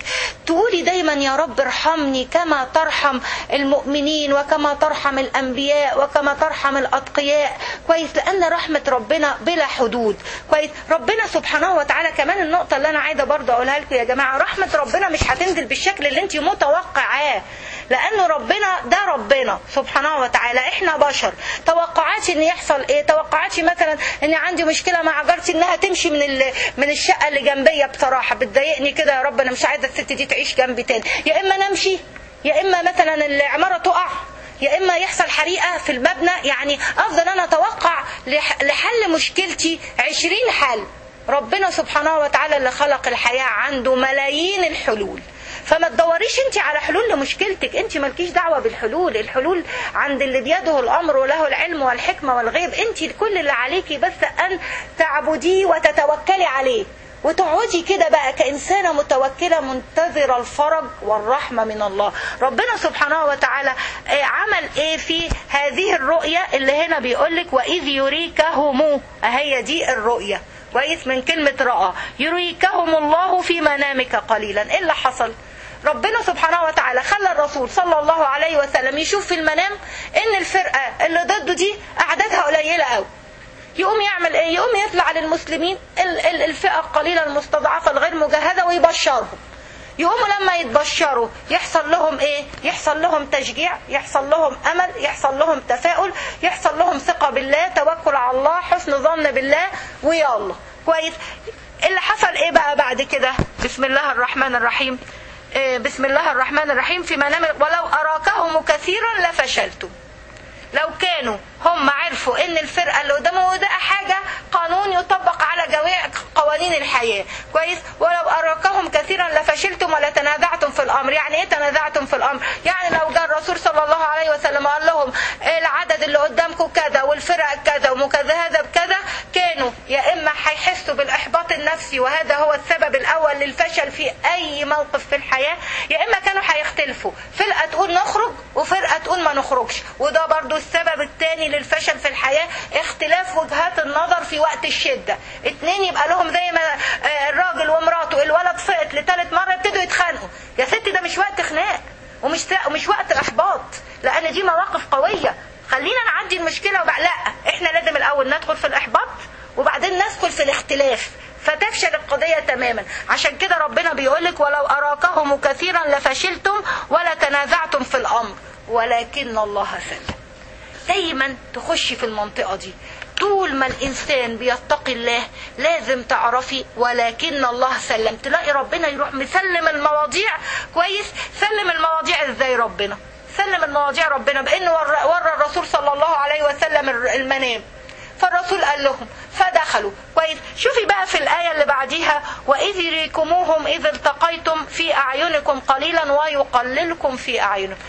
تقولي دايما يا رب ارحمني كما ترحم المؤمنين وكما ترحم الانبياء وكما ترحم الاتقياء كويس لان رحمه ربنا بلا حدود كويس ربنا سبحانه وتعالى كمان النقطه اللي انا عايزه برضه اقولها لكم يا جماعه رحمه ربنا مش هتنزل بالشكل اللي انت متوقعاه لانه ربنا ده ربنا سبحانه وتعالى احنا بشر توقعاتي ان يحصل ايه توقعاتي مثلا ان عندي مشكله مع جارتي انها تمشي من ال- من الشقه اللي جنبيه بصراحه بتضايقني كده يا رب انا مش عايزه الست دي تعيش جنبي تاني يا اما نمشي يا اما مثلا العماره تقع يا اما يحصل حريقه في المبنى يعني افضل انا اتوقع لح- لحل مشكلتي عشرين حل ربنا سبحانه وتعالى اللي خلق الحياه عنده ملايين الحلول فما تدوريش انت على حلول لمشكلتك انت مالكيش دعوه بالحلول الحلول عند اللي بيده الامر وله العلم والحكمه والغيب انت كل اللي عليكي بس ان تعبديه وتتوكلي عليه وتقعدي كده بقى كإنسانة متوكلة منتظرة الفرج والرحمة من الله ربنا سبحانه وتعالى آه، عمل ايه في هذه الرؤية اللي هنا بيقولك وإذ يريكهم هي دي الرؤية كويس من كلمة رأى يريكهم الله في منامك قليلا ايه اللي حصل ربنا سبحانه وتعالى خلى الرسول صلى الله عليه وسلم يشوف في المنام ان الفرقة اللي ضده دي اعدادها قليلة قوي يقوم يعمل ايه يقوم يطلع للمسلمين ال- ال- الفئة القليلة المستضعفة الغير مجهزة ويبشرهم يقوموا لما يتبشروا يحصل لهم ايه يحصل لهم تشجيع يحصل لهم امل يحصل لهم تفاؤل يحصل لهم ثقة بالله توكل على الله حسن ظن بالله ويلا كويس اللي حصل ايه بقى بعد كده بسم الله الرحمن الرحيم إيه بسم الله الرحمن الرحيم في منام ولو اراكهم كثيرا لفشلتم لو كانوا هم عرفوا ان الفرقه اللي قدامهم ده حاجه قانون يطبق على جميع قوانين الحياه كويس ولو اراكهم كثيرا لفشلتم ولتنازعتم في الامر يعني ايه تنازعتم في الامر يعني لو جاء الرسول صلى الله عليه وسلم قال لهم العدد اللي قدامكم كذا والفرق كذا ومكذبه بكذا كانوا يا اما هيحسوا بالاحباط النفسي وهذا هو السبب الاول للفشل في اي موقف في الحياه يا اما كانوا هيختلفوا فرقه تقول نخرج وفرقه تقول ما نخرجش وده برضو السبب الثاني للفشل في الحياه اختلاف وجهات النظر في وقت الشده اتنين يبقى لهم زي ما آه، الراجل ومراته الولد سقط لثالث مره ابتدوا يتخانقوا يا ستي ده مش وقت خناق ومش ومش وقت احباط لان دي مواقف قويه خلينا نعدي المشكله وبقى لا احنا لازم الاول ندخل في الاحباط وبعدين ندخل في الاختلاف فتفشل القضية تماما عشان كده ربنا بيقولك ولو أراكهم كثيرا لفشلتم ولا تنازعتم في الأمر ولكن الله سلم دايما تخشي في المنطقة دي طول ما الإنسان بيتقي الله لازم تعرفي ولكن الله سلم تلاقي ربنا يروح مسلم المواضيع كويس سلم المواضيع ازاي ربنا سلم المواضيع ربنا بأنه ورى ورى الرسول صلى الله عليه وسلم المنام فالرسول قال لهم فدخلوا كويس شوفي بقى في الآية اللي بعديها وإذ يريكموهم إذ التقيتم في أعينكم قليلا ويقللكم في أعينكم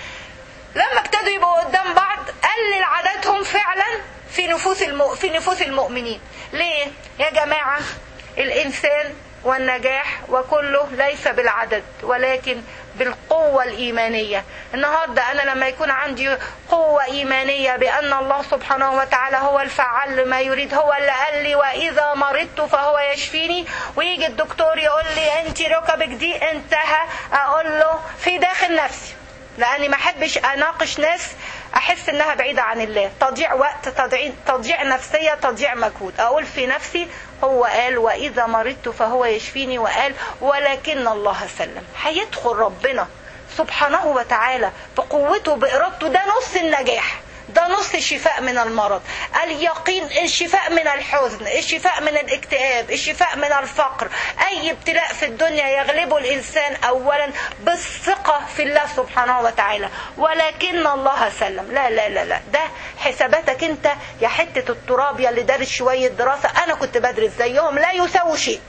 لما ابتدوا يبقوا قدام بعض قلل عددهم فعلا في نفوس الم... في نفوس المؤمنين ليه يا جماعة الإنسان والنجاح وكله ليس بالعدد ولكن بالقوة الإيمانية النهاردة أنا لما يكون عندي قوة إيمانية بأن الله سبحانه وتعالى هو الفعال لما يريد هو اللي قال لي وإذا مرضت فهو يشفيني ويجي الدكتور يقول لي أنت ركبك دي انتهى أقول له في داخل نفسي لاني ما احبش اناقش ناس احس انها بعيده عن الله تضييع وقت تضييع, تضييع نفسيه تضييع مجهود اقول في نفسي هو قال واذا مرضت فهو يشفيني وقال ولكن الله سلم هيدخل ربنا سبحانه وتعالى بقوته بارادته ده نص النجاح ده نص الشفاء من المرض اليقين الشفاء من الحزن الشفاء من الاكتئاب الشفاء من الفقر اي ابتلاء في الدنيا يغلبه الانسان اولا بالثقة في الله سبحانه وتعالى ولكن الله سلم لا لا لا لا ده حساباتك انت يا حتة التراب يا اللي دارس شوية دراسة انا كنت بدرس زيهم لا يساوي شيء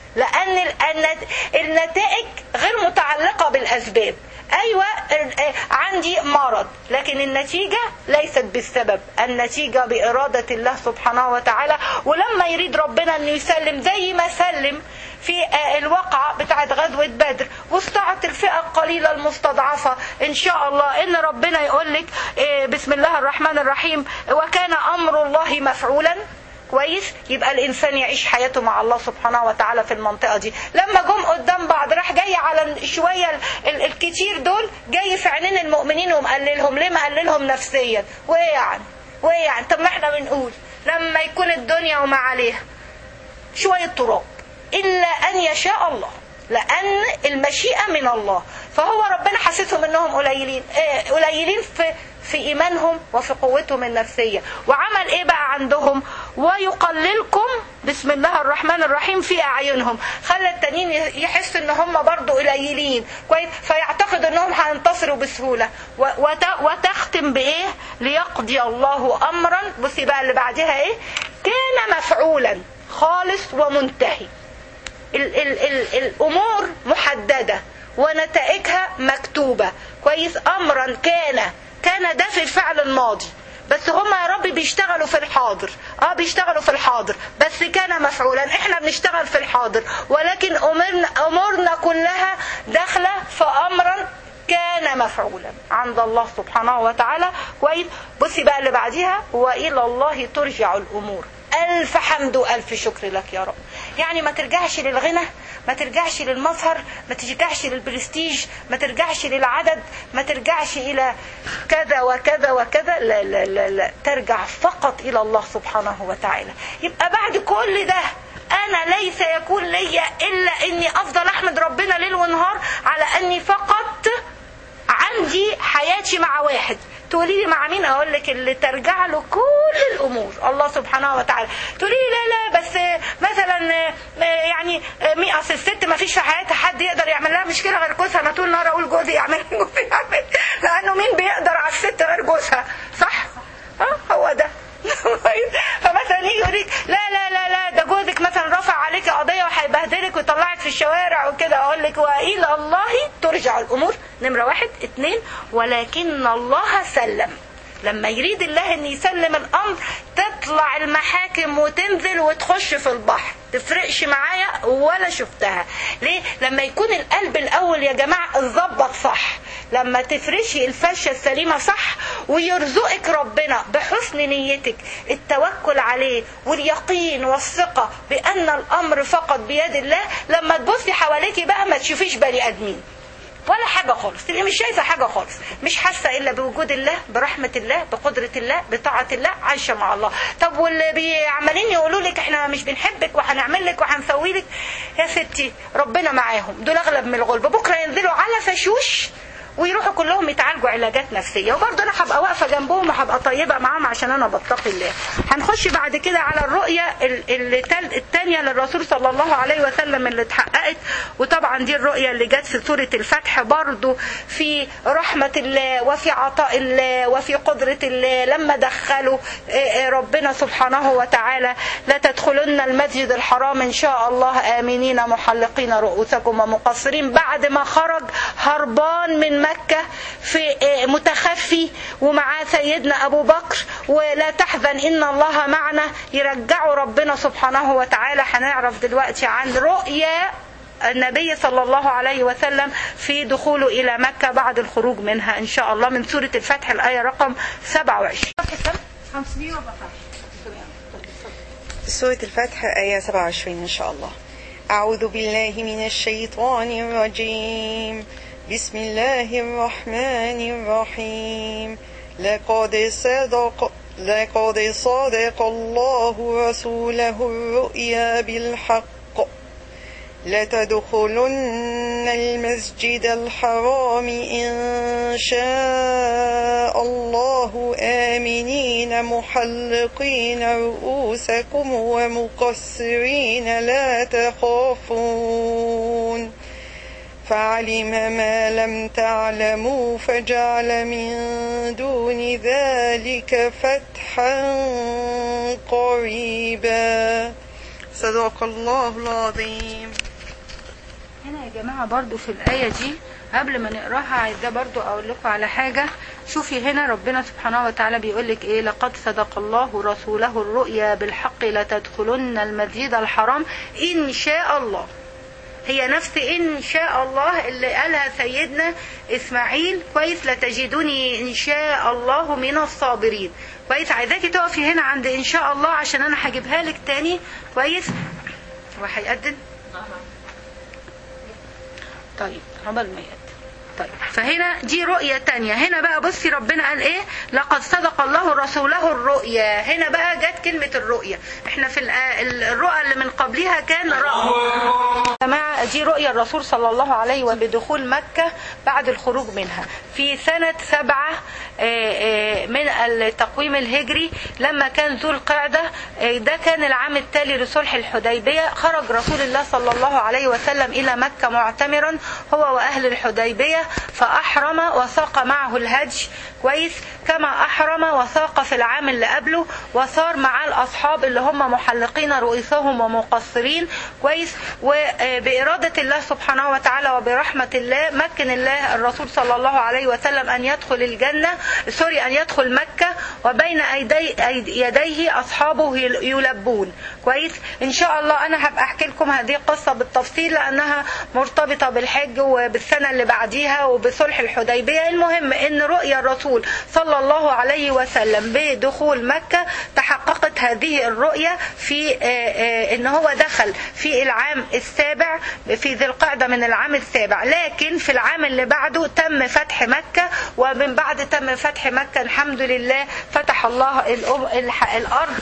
لان النتائج غير متعلقة بالاسباب ايوه عندي مرض لكن النتيجه ليست بالسبب النتيجه باراده الله سبحانه وتعالى ولما يريد ربنا انه يسلم زي ما سلم في الواقعة بتاعت غزوة بدر واستعت الفئة القليلة المستضعفة إن شاء الله إن ربنا يقول لك بسم الله الرحمن الرحيم وكان أمر الله مفعولا كويس يبقى الانسان يعيش حياته مع الله سبحانه وتعالى في المنطقه دي لما جم قدام بعض راح جاي على شويه ال- ال- الكتير دول جاي في عينين المؤمنين ومقللهم ليه مقللهم نفسيا وايه يعني وايه يعني طب ما احنا بنقول لما يكون الدنيا وما عليها شوية تراب إلا أن يشاء الله لأن المشيئة من الله فهو ربنا حسسهم انهم قليلين آه، قليلين في في ايمانهم وفي قوتهم النفسيه وعمل ايه بقى عندهم ويقللكم بسم الله الرحمن الرحيم في اعينهم خلى التانيين يحسوا ان هم برضو قليلين كويس فيعتقد انهم هينتصروا بسهوله و- وت- وتختم بايه ليقضي الله امرا بصي بقى اللي بعدها ايه كان مفعولا خالص ومنتهي ال ال ال الامور محدده ونتائجها مكتوبه كويس امرا كان كان ده في الفعل الماضي بس هم يا رب بيشتغلوا في الحاضر اه بيشتغلوا في الحاضر بس كان مفعولا احنا بنشتغل في الحاضر ولكن امرنا امورنا كلها داخله في امرا كان مفعولا عند الله سبحانه وتعالى كويس بصي بقى اللي بعديها والى الله ترجع الامور ألف حمد وألف شكر لك يا رب يعني ما ترجعش للغنى ما ترجعش للمظهر ما ترجعش للبرستيج ما ترجعش للعدد ما ترجعش إلى كذا وكذا وكذا لا لا لا, لا. ترجع فقط إلى الله سبحانه وتعالى يبقى بعد كل ده أنا ليس يكون لي إلا إني أفضل أحمد ربنا ليل ونهار على أني فقط عندي حياتي مع واحد تقولي لي مع مين اقول لك اللي ترجع له كل الامور الله سبحانه وتعالى تقولي لي لا لا بس مثلا يعني مي اصل الست ما فيش في حياتها حد يقدر يعمل لها مشكله غير جوزها انا طول النهار اقول جوزي يعمل جوزي يعمل لانه مين بيقدر على الست غير جوزها صح اه هو ده فمثلا يجي يقول لك لا لا لا لا ده جوزك مثلا رفع عليك قضيه وهيبهدلك ويطلعك في الشوارع وكده اقول لك والى الله ترجع الامور نمره واحد اتنين ولكن الله سلم لما يريد الله ان يسلم الامر تطلع المحاكم وتنزل وتخش في البحر تفرقش معايا ولا شفتها ليه لما يكون القلب الاول يا جماعه اتظبط صح لما تفرشي الفشه السليمه صح ويرزقك ربنا بحسن نيتك التوكل عليه واليقين والثقه بان الامر فقط بيد الله لما تبصي حواليكي بقى ما تشوفيش بني ادمين ولا حاجة خالص تبقي مش شايفة حاجة خالص مش حاسة إلا بوجود الله برحمة الله بقدرة الله بطاعة الله عايشة مع الله طب واللي عمالين يقولوا لك احنا مش بنحبك وهنعمل لك وهنسوي لك يا ستي ربنا معاهم دول أغلب من الغلب بكرة ينزلوا على فشوش ويروحوا كلهم يتعالجوا علاجات نفسيه وبرضه انا هبقى واقفه جنبهم وهبقى طيبه معاهم عشان انا بتقي الله هنخش بعد كده على الرؤيه الثانيه للرسول صلى الله عليه وسلم اللي اتحققت وطبعا دي الرؤيه اللي جت في سوره الفتح برضه في رحمه الله وفي عطاء الله وفي قدره الله لما دخلوا ربنا سبحانه وتعالى لا تدخلن المسجد الحرام ان شاء الله امنين محلقين رؤوسكم ومقصرين بعد ما خرج هربان من مكة في متخفي ومعاه سيدنا أبو بكر ولا تحزن إن الله معنا يرجعوا ربنا سبحانه وتعالى هنعرف دلوقتي عن رؤيا النبي صلى الله عليه وسلم في دخوله إلى مكة بعد الخروج منها إن شاء الله من سورة الفتح الآية رقم 27 سورة الفتح آية 27 إن شاء الله أعوذ بالله من الشيطان الرجيم بسم الله الرحمن الرحيم لقد صدق لقد صدق الله رسوله الرؤيا بالحق لتدخلن المسجد الحرام إن شاء الله آمنين محلقين رؤوسكم ومقصرين لا تخافون فعلم ما لم تعلموا فجعل من دون ذلك فتحا قريبا صدق الله العظيم هنا يا جماعة برضو في الآية دي قبل ما نقراها عايزة برضو أقول لكم على حاجة شوفي هنا ربنا سبحانه وتعالى بيقول لك إيه لقد صدق الله رسوله الرؤيا بالحق لتدخلن المسجد الحرام إن شاء الله هي نفس إن شاء الله اللي قالها سيدنا إسماعيل كويس لتجدني إن شاء الله من الصابرين كويس عايزاكي تقفي هنا عند إن شاء الله عشان أنا هجيبها لك تاني كويس وهيقدم طيب عقبال ما يأتي طيب فهنا دي رؤية تانية هنا بقى بصي ربنا قال ايه لقد صدق الله رسوله الرؤيا هنا بقى جت كلمة الرؤيا احنا في الآ- الرؤى اللي من قبلها كان رأى يا جماعة دي رؤيا الرسول صلى الله عليه وسلم بدخول مكة بعد الخروج منها في سنة سبعة آه، آه، من التقويم الهجري لما كان ذو القعدة آه، ده كان العام التالي لصلح الحديبية خرج رسول الله صلى الله عليه وسلم إلى مكة معتمرا هو وأهل الحديبية فأحرم وساق معه الهدي كويس كما أحرم وساق في العام اللي قبله وصار مع الأصحاب اللي هم محلقين رؤوسهم ومقصرين كويس وبإرادة الله سبحانه وتعالى وبرحمة الله مكن الله الرسول صلى الله عليه وسلم أن يدخل الجنة سوري أن يدخل مكة وبين أيدي أيد- يديه أصحابه يل- يلبون كويس إن شاء الله أنا هبقى أحكي لكم هذه القصة بالتفصيل لأنها مرتبطة بالحج وبالسنة اللي بعديها وبصلح الحديبية المهم إن رؤيا الرسول صلى الله عليه وسلم بدخول مكة تحققت هذه الرؤيا في آه، آه، إن هو دخل في العام السابع في ذي القعدة من العام السابع لكن في العام اللي بعده تم فتح مكة ومن بعد تم فتح مكة الحمد لله فتح الله الأم- الح- الأرض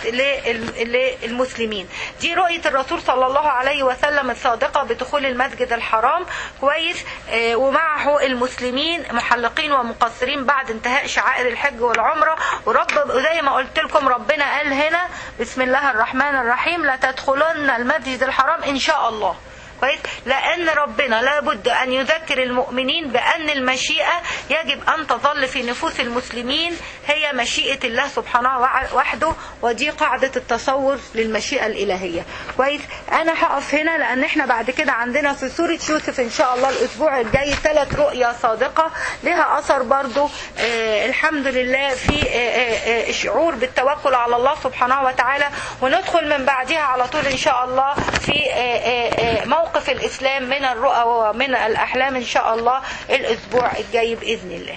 لل- للمسلمين دي رؤية الرسول صلى الله عليه وسلم الصادقة بدخول المسجد الحرام كويس آه، ومعه المسلمين محلقين ومقصرين بعد انتهاء شعائر الحج والعمرة ورب زي ما قلت لكم ربنا قال هنا بسم الله الرحمن الرحيم لا تدخلن المسجد الحرام إن شاء الله كويس لان ربنا لابد ان يذكر المؤمنين بان المشيئه يجب ان تظل في نفوس المسلمين هي مشيئه الله سبحانه وع- وحده ودي قاعده التصور للمشيئه الالهيه كويس انا هقف هنا لان احنا بعد كده عندنا في سوره يوسف ان شاء الله الاسبوع الجاي ثلاث رؤيا صادقه لها اثر برضو آه الحمد لله في آه آه آه شعور بالتوكل على الله سبحانه وتعالى وندخل من بعدها على طول ان شاء الله في آه آه آه موقف الاسلام من الرؤى ومن الاحلام ان شاء الله الاسبوع الجاي باذن الله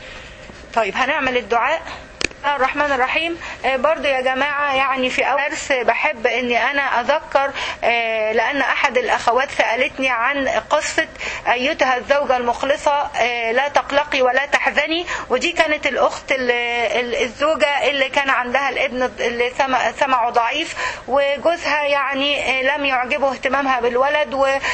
طيب هنعمل الدعاء بسم الله الرحمن الرحيم آه، برضو يا جماعة يعني في أول درس بحب أني أنا أذكر آه، لأن أحد الأخوات سألتني عن قصة أيتها الزوجة المخلصة آه، لا تقلقي ولا تحزني ودي كانت الأخت ال- ال- الزوجة اللي كان عندها الابن اللي سمع- سمعه ضعيف وجوزها يعني آه، لم يعجبه اهتمامها بالولد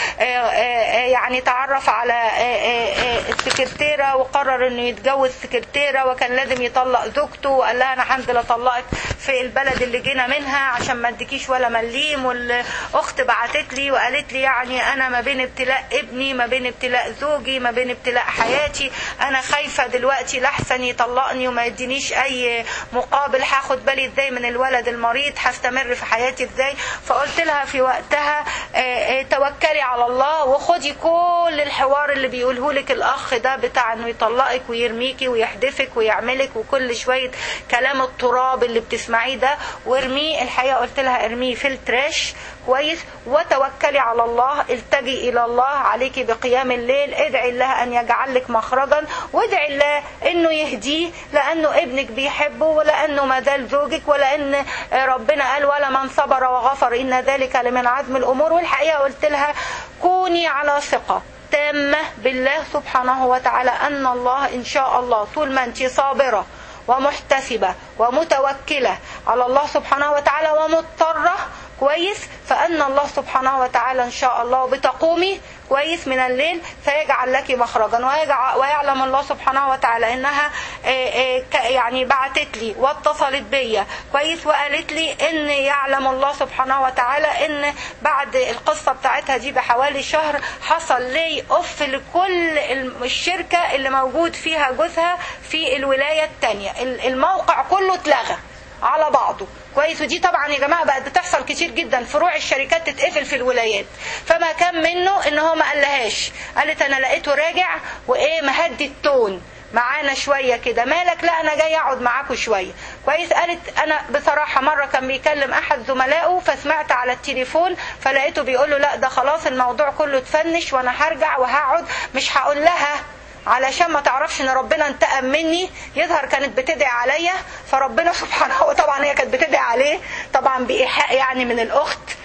ويعني تعرف على آه، آه، آه، السكرتيرة وقرر انه يتجوز سكرتيرة وكان لازم يطلق زوجته وقال لها انا هنزل اطلقك في البلد اللي جينا منها عشان ما اديكيش ولا مليم والاخت بعتت لي وقالت لي يعني انا ما بين ابتلاء ابني ما بين ابتلاء زوجي ما بين ابتلاء حياتي انا خايفة دلوقتي لحسن يطلقني وما يدينيش اي مقابل هاخد بالي ازاي من الولد المريض هستمر في حياتي ازاي فقلت لها في وقتها آه، آه، توكلي على الله وخدي كل الحوار اللي بيقوله لك الاخ ده بتاع انه يطلقك ويرميكي ويحدفك ويعملك وكل شويه كلام التراب اللي بتسمعيه ده وارميه الحقيقه قلت لها ارميه في التراش كويس وتوكلي على الله التجي الى الله عليكي بقيام الليل ادعي الله ان يجعل لك مخرجا وادعي الله انه يهديه لانه ابنك بيحبه ولانه ما زال زوجك ولان ربنا قال ولا من صبر وغفر ان ذلك لمن عزم الامور والحقيقه قلت لها كوني على ثقه تامه بالله سبحانه وتعالى ان الله ان شاء الله طول ما انت صابره ومحتسبة ومتوكلة على الله سبحانه وتعالى ومضطرة كويس فأن الله سبحانه وتعالى إن شاء الله بتقومي كويس من الليل فيجعل لك مخرجا ويجعل ويعلم الله سبحانه وتعالى انها آه، آه، ك- يعني بعتت لي واتصلت بيا كويس وقالت لي ان يعلم الله سبحانه وتعالى ان بعد القصه بتاعتها دي بحوالي شهر حصل لي اوف لكل الم- الشركه اللي موجود فيها جوزها في الولايه الثانيه الموقع كله اتلغى على بعضه كويس ودي طبعا يا جماعه بقت بتحصل كتير جدا فروع الشركات تتقفل في الولايات فما كان منه ان هو ما قالهاش قالت انا لقيته راجع وايه مهدي التون معانا شوية كده مالك لا أنا جاي أقعد معاكم شوية كويس قالت أنا بصراحة مرة كان بيكلم أحد زملائه فسمعت على التليفون فلقيته بيقول له لا ده خلاص الموضوع كله اتفنش وأنا هرجع وهقعد مش هقول لها علشان ما تعرفش ان ربنا انتقم مني يظهر كانت بتدعي عليا فربنا سبحانه وتعالى هي كانت بتدعي عليه طبعا بايحاء يعني من الاخت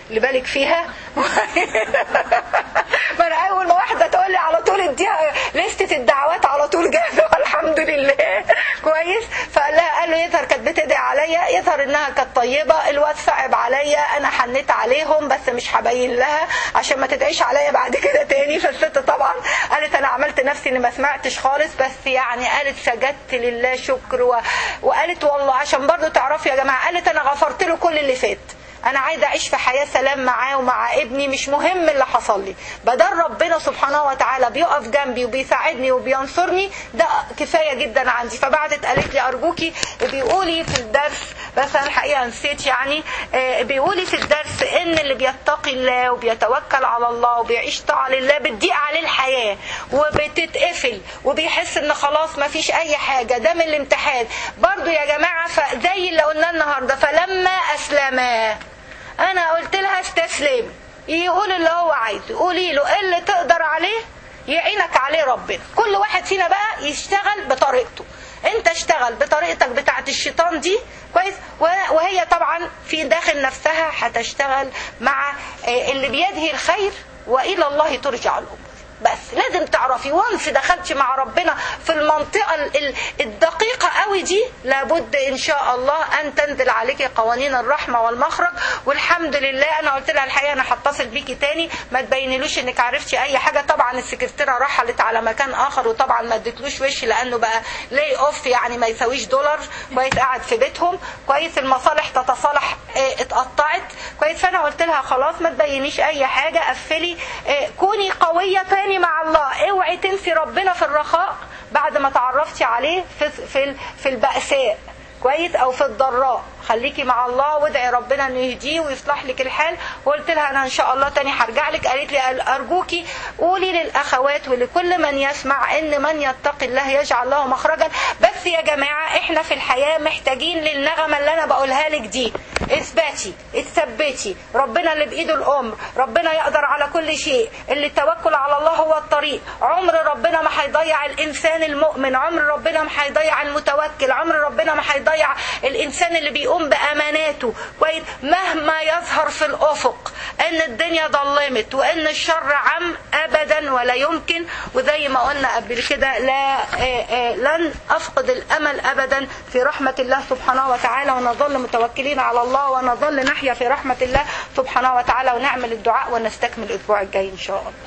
اللي بالك فيها ما انا اول ما واحده تقول لي على طول اديها لستة الدعوات على طول جاهزه والحمد لله كويس فقال لها قال له يظهر كانت بتدعي عليا يظهر انها كانت طيبه الواد صعب عليا انا حنيت عليهم بس مش هبين لها عشان ما تدعيش عليا بعد كده تاني فالست طبعا قالت انا عملت نفسي اني ما سمعتش خالص بس يعني قالت سجدت لله شكر و... وقالت والله عشان برضو تعرفوا يا جماعه قالت انا غفرت له كل اللي فات انا عايزه اعيش في حياه سلام معاه ومع ابني مش مهم اللي حصل لي بدل ربنا سبحانه وتعالى بيقف جنبي وبيساعدني وبينصرني ده كفايه جدا عندي فبعدت قالت لي ارجوكي بيقولي في الدرس بس انا الحقيقه نسيت يعني آه، بيقولي في الدرس ان اللي بيتقي الله وبيتوكل على الله وبيعيش طاعه لله بتضيق عليه الحياه وبتتقفل وبيحس ان خلاص ما فيش اي حاجه ده من الامتحان برضو يا جماعه فزي اللي قلنا النهارده فلما اسلما انا قلت لها استسلم يقول اللي هو عايزه قولي له إيه اللي تقدر عليه يعينك عليه ربنا كل واحد فينا بقى يشتغل بطريقته انت اشتغل بطريقتك بتاعت الشيطان دي كويس و- وهي طبعا في داخل نفسها هتشتغل مع آه، اللي بيده الخير والى الله ترجع الامور بس لازم تعرفي وانس دخلتي مع ربنا في المنطقة ال- ال- الدقيقة قوي دي لابد ان شاء الله ان تنزل عليكي قوانين الرحمة والمخرج والحمد لله انا قلت لها الحقيقة انا هتصل بيكي تاني ما تبينلوش انك عرفتي اي حاجة طبعا السكرتيرة رحلت على مكان اخر وطبعا ما اديتلوش وش لانه بقى لاي اوف يعني ما يساويش دولار كويس قاعد في بيتهم كويس المصالح تتصالح اه، اتقطعت كويس فانا قلت لها خلاص ما تبينيش اي حاجة قفلي اه، كوني قوية تاني مع الله اوعي تنسي ربنا في الرخاء بعد ما تعرفتي عليه في في في البأساء كويس او في الضراء خليكي مع الله وادعي ربنا انه يهديه ويصلح لك الحال وقلت لها انا ان شاء الله تاني هرجع لك قالت لي ارجوكي قولي للاخوات ولكل من يسمع ان من يتقي الله يجعل له مخرجا بس يا جماعه احنا في الحياه محتاجين للنغمه اللي انا بقولها لك دي اثبتي اتثبتي ربنا اللي بايده الامر ربنا يقدر على كل شيء اللي التوكل على الله هو الطريق عمر ربنا ما هيضيع الانسان المؤمن عمر ربنا ما هيضيع المتوكل عمر ربنا ما هيضيع الانسان اللي بيقوم باماناته كويس مهما يظهر في الافق ان الدنيا ظلمت وان الشر عم ابدا ولا يمكن وزي ما قلنا قبل كده لا آه، آه، لن افقد الامل ابدا في رحمه الله سبحانه وتعالى ونظل متوكلين على الله ونظل نحيا في رحمه الله سبحانه وتعالى ونعمل الدعاء ونستكمل الاسبوع الجاي ان شاء الله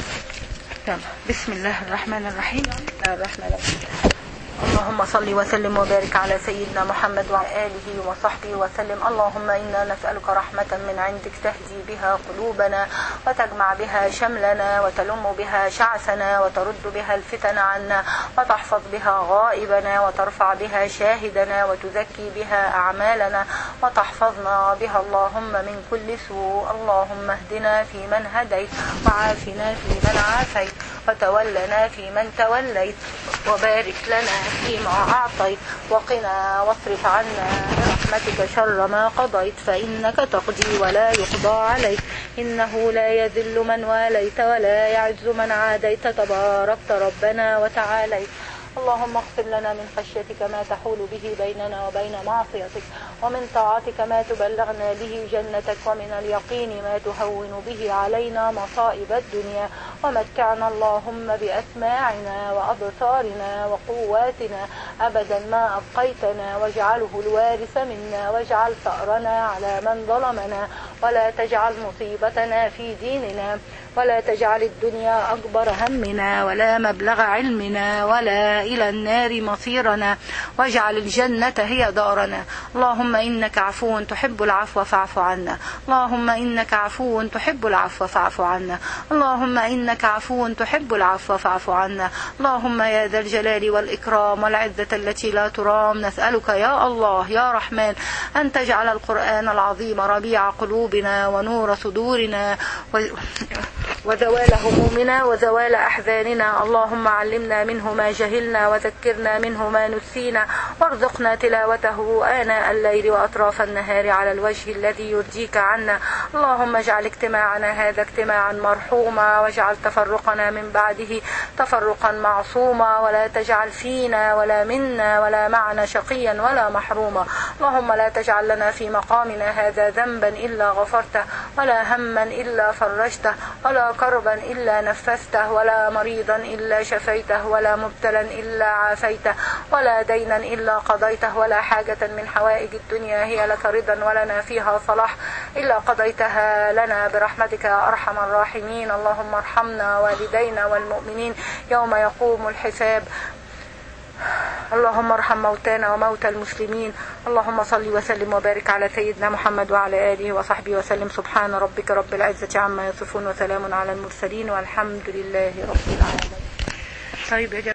تمام. بسم الله الرحمن الرحيم بسم الله الرحمن الرحيم اللهم صل وسلم وبارك على سيدنا محمد وعلى آله وصحبه وسلم اللهم إنا نسألك رحمة من عندك تهدي بها قلوبنا وتجمع بها شملنا وتلم بها شعثنا وترد بها الفتن عنا وتحفظ بها غائبنا وترفع بها شاهدنا وتزكي بها أعمالنا وتحفظنا بها اللهم من كل سوء اللهم اهدنا فيمن هديت وعافنا فيمن عافيت وتولنا فيمن توليت وبارك لنا فيما أعطيت وقنا واصرف عنا برحمتك شر ما قضيت فإنك تقضي ولا يقضى عليك إنه لا يذل من واليت ولا يعز من عاديت تباركت ربنا وتعاليت اللهم اغفر لنا من خشيتك ما تحول به بيننا وبين معصيتك ومن طاعتك ما تبلغنا به جنتك ومن اليقين ما تهون به علينا مصائب الدنيا ومتعنا اللهم بأسماعنا وأبصارنا وقواتنا أبدا ما أبقيتنا واجعله الوارث منا واجعل ثأرنا على من ظلمنا ولا تجعل مصيبتنا في ديننا ولا تجعل الدنيا أكبر همنا ولا مبلغ علمنا ولا إلى النار مصيرنا واجعل الجنة هي دارنا اللهم إنك عفو تحب العفو فاعف عنا اللهم إنك عفو تحب العفو فاعف عنا اللهم إنك عفو تحب العفو فاعف عنا اللهم يا ذا الجلال والإكرام والعزة التي لا ترام نسألك يا الله يا رحمن أن تجعل القرآن العظيم ربيع قلوبنا ونور صدورنا و... وزوال همومنا وزوال أحزاننا اللهم علمنا منه ما جهلنا وذكرنا منه ما نسينا وارزقنا تلاوته آناء الليل وأطراف النهار على الوجه الذي يرضيك عنا اللهم اجعل اجتماعنا هذا اجتماعا مرحوما واجعل تفرقنا من بعده تفرقا معصوما ولا تجعل فينا ولا منا ولا معنا شقيا ولا محروما اللهم لا تجعل لنا في مقامنا هذا ذنبا إلا غفرته ولا هما إلا فرجته ولا كربا إلا نفسته ولا مريضا إلا شفيته ولا مبتلا إلا عافيته ولا دينا إلا قضيته ولا حاجة من حوائج الدنيا هي لك رضا ولنا فيها صلاح إلا قضيتها لنا برحمتك يا أرحم الراحمين اللهم ارحمنا والدينا والمؤمنين يوم يقوم الحساب اللهم ارحم موتانا وموتى المسلمين اللهم صل وسلم وبارك على سيدنا محمد وعلى آله وصحبه وسلم سبحان ربك رب العزة عما يصفون وسلام على المرسلين والحمد لله رب العالمين طيب يا جماعة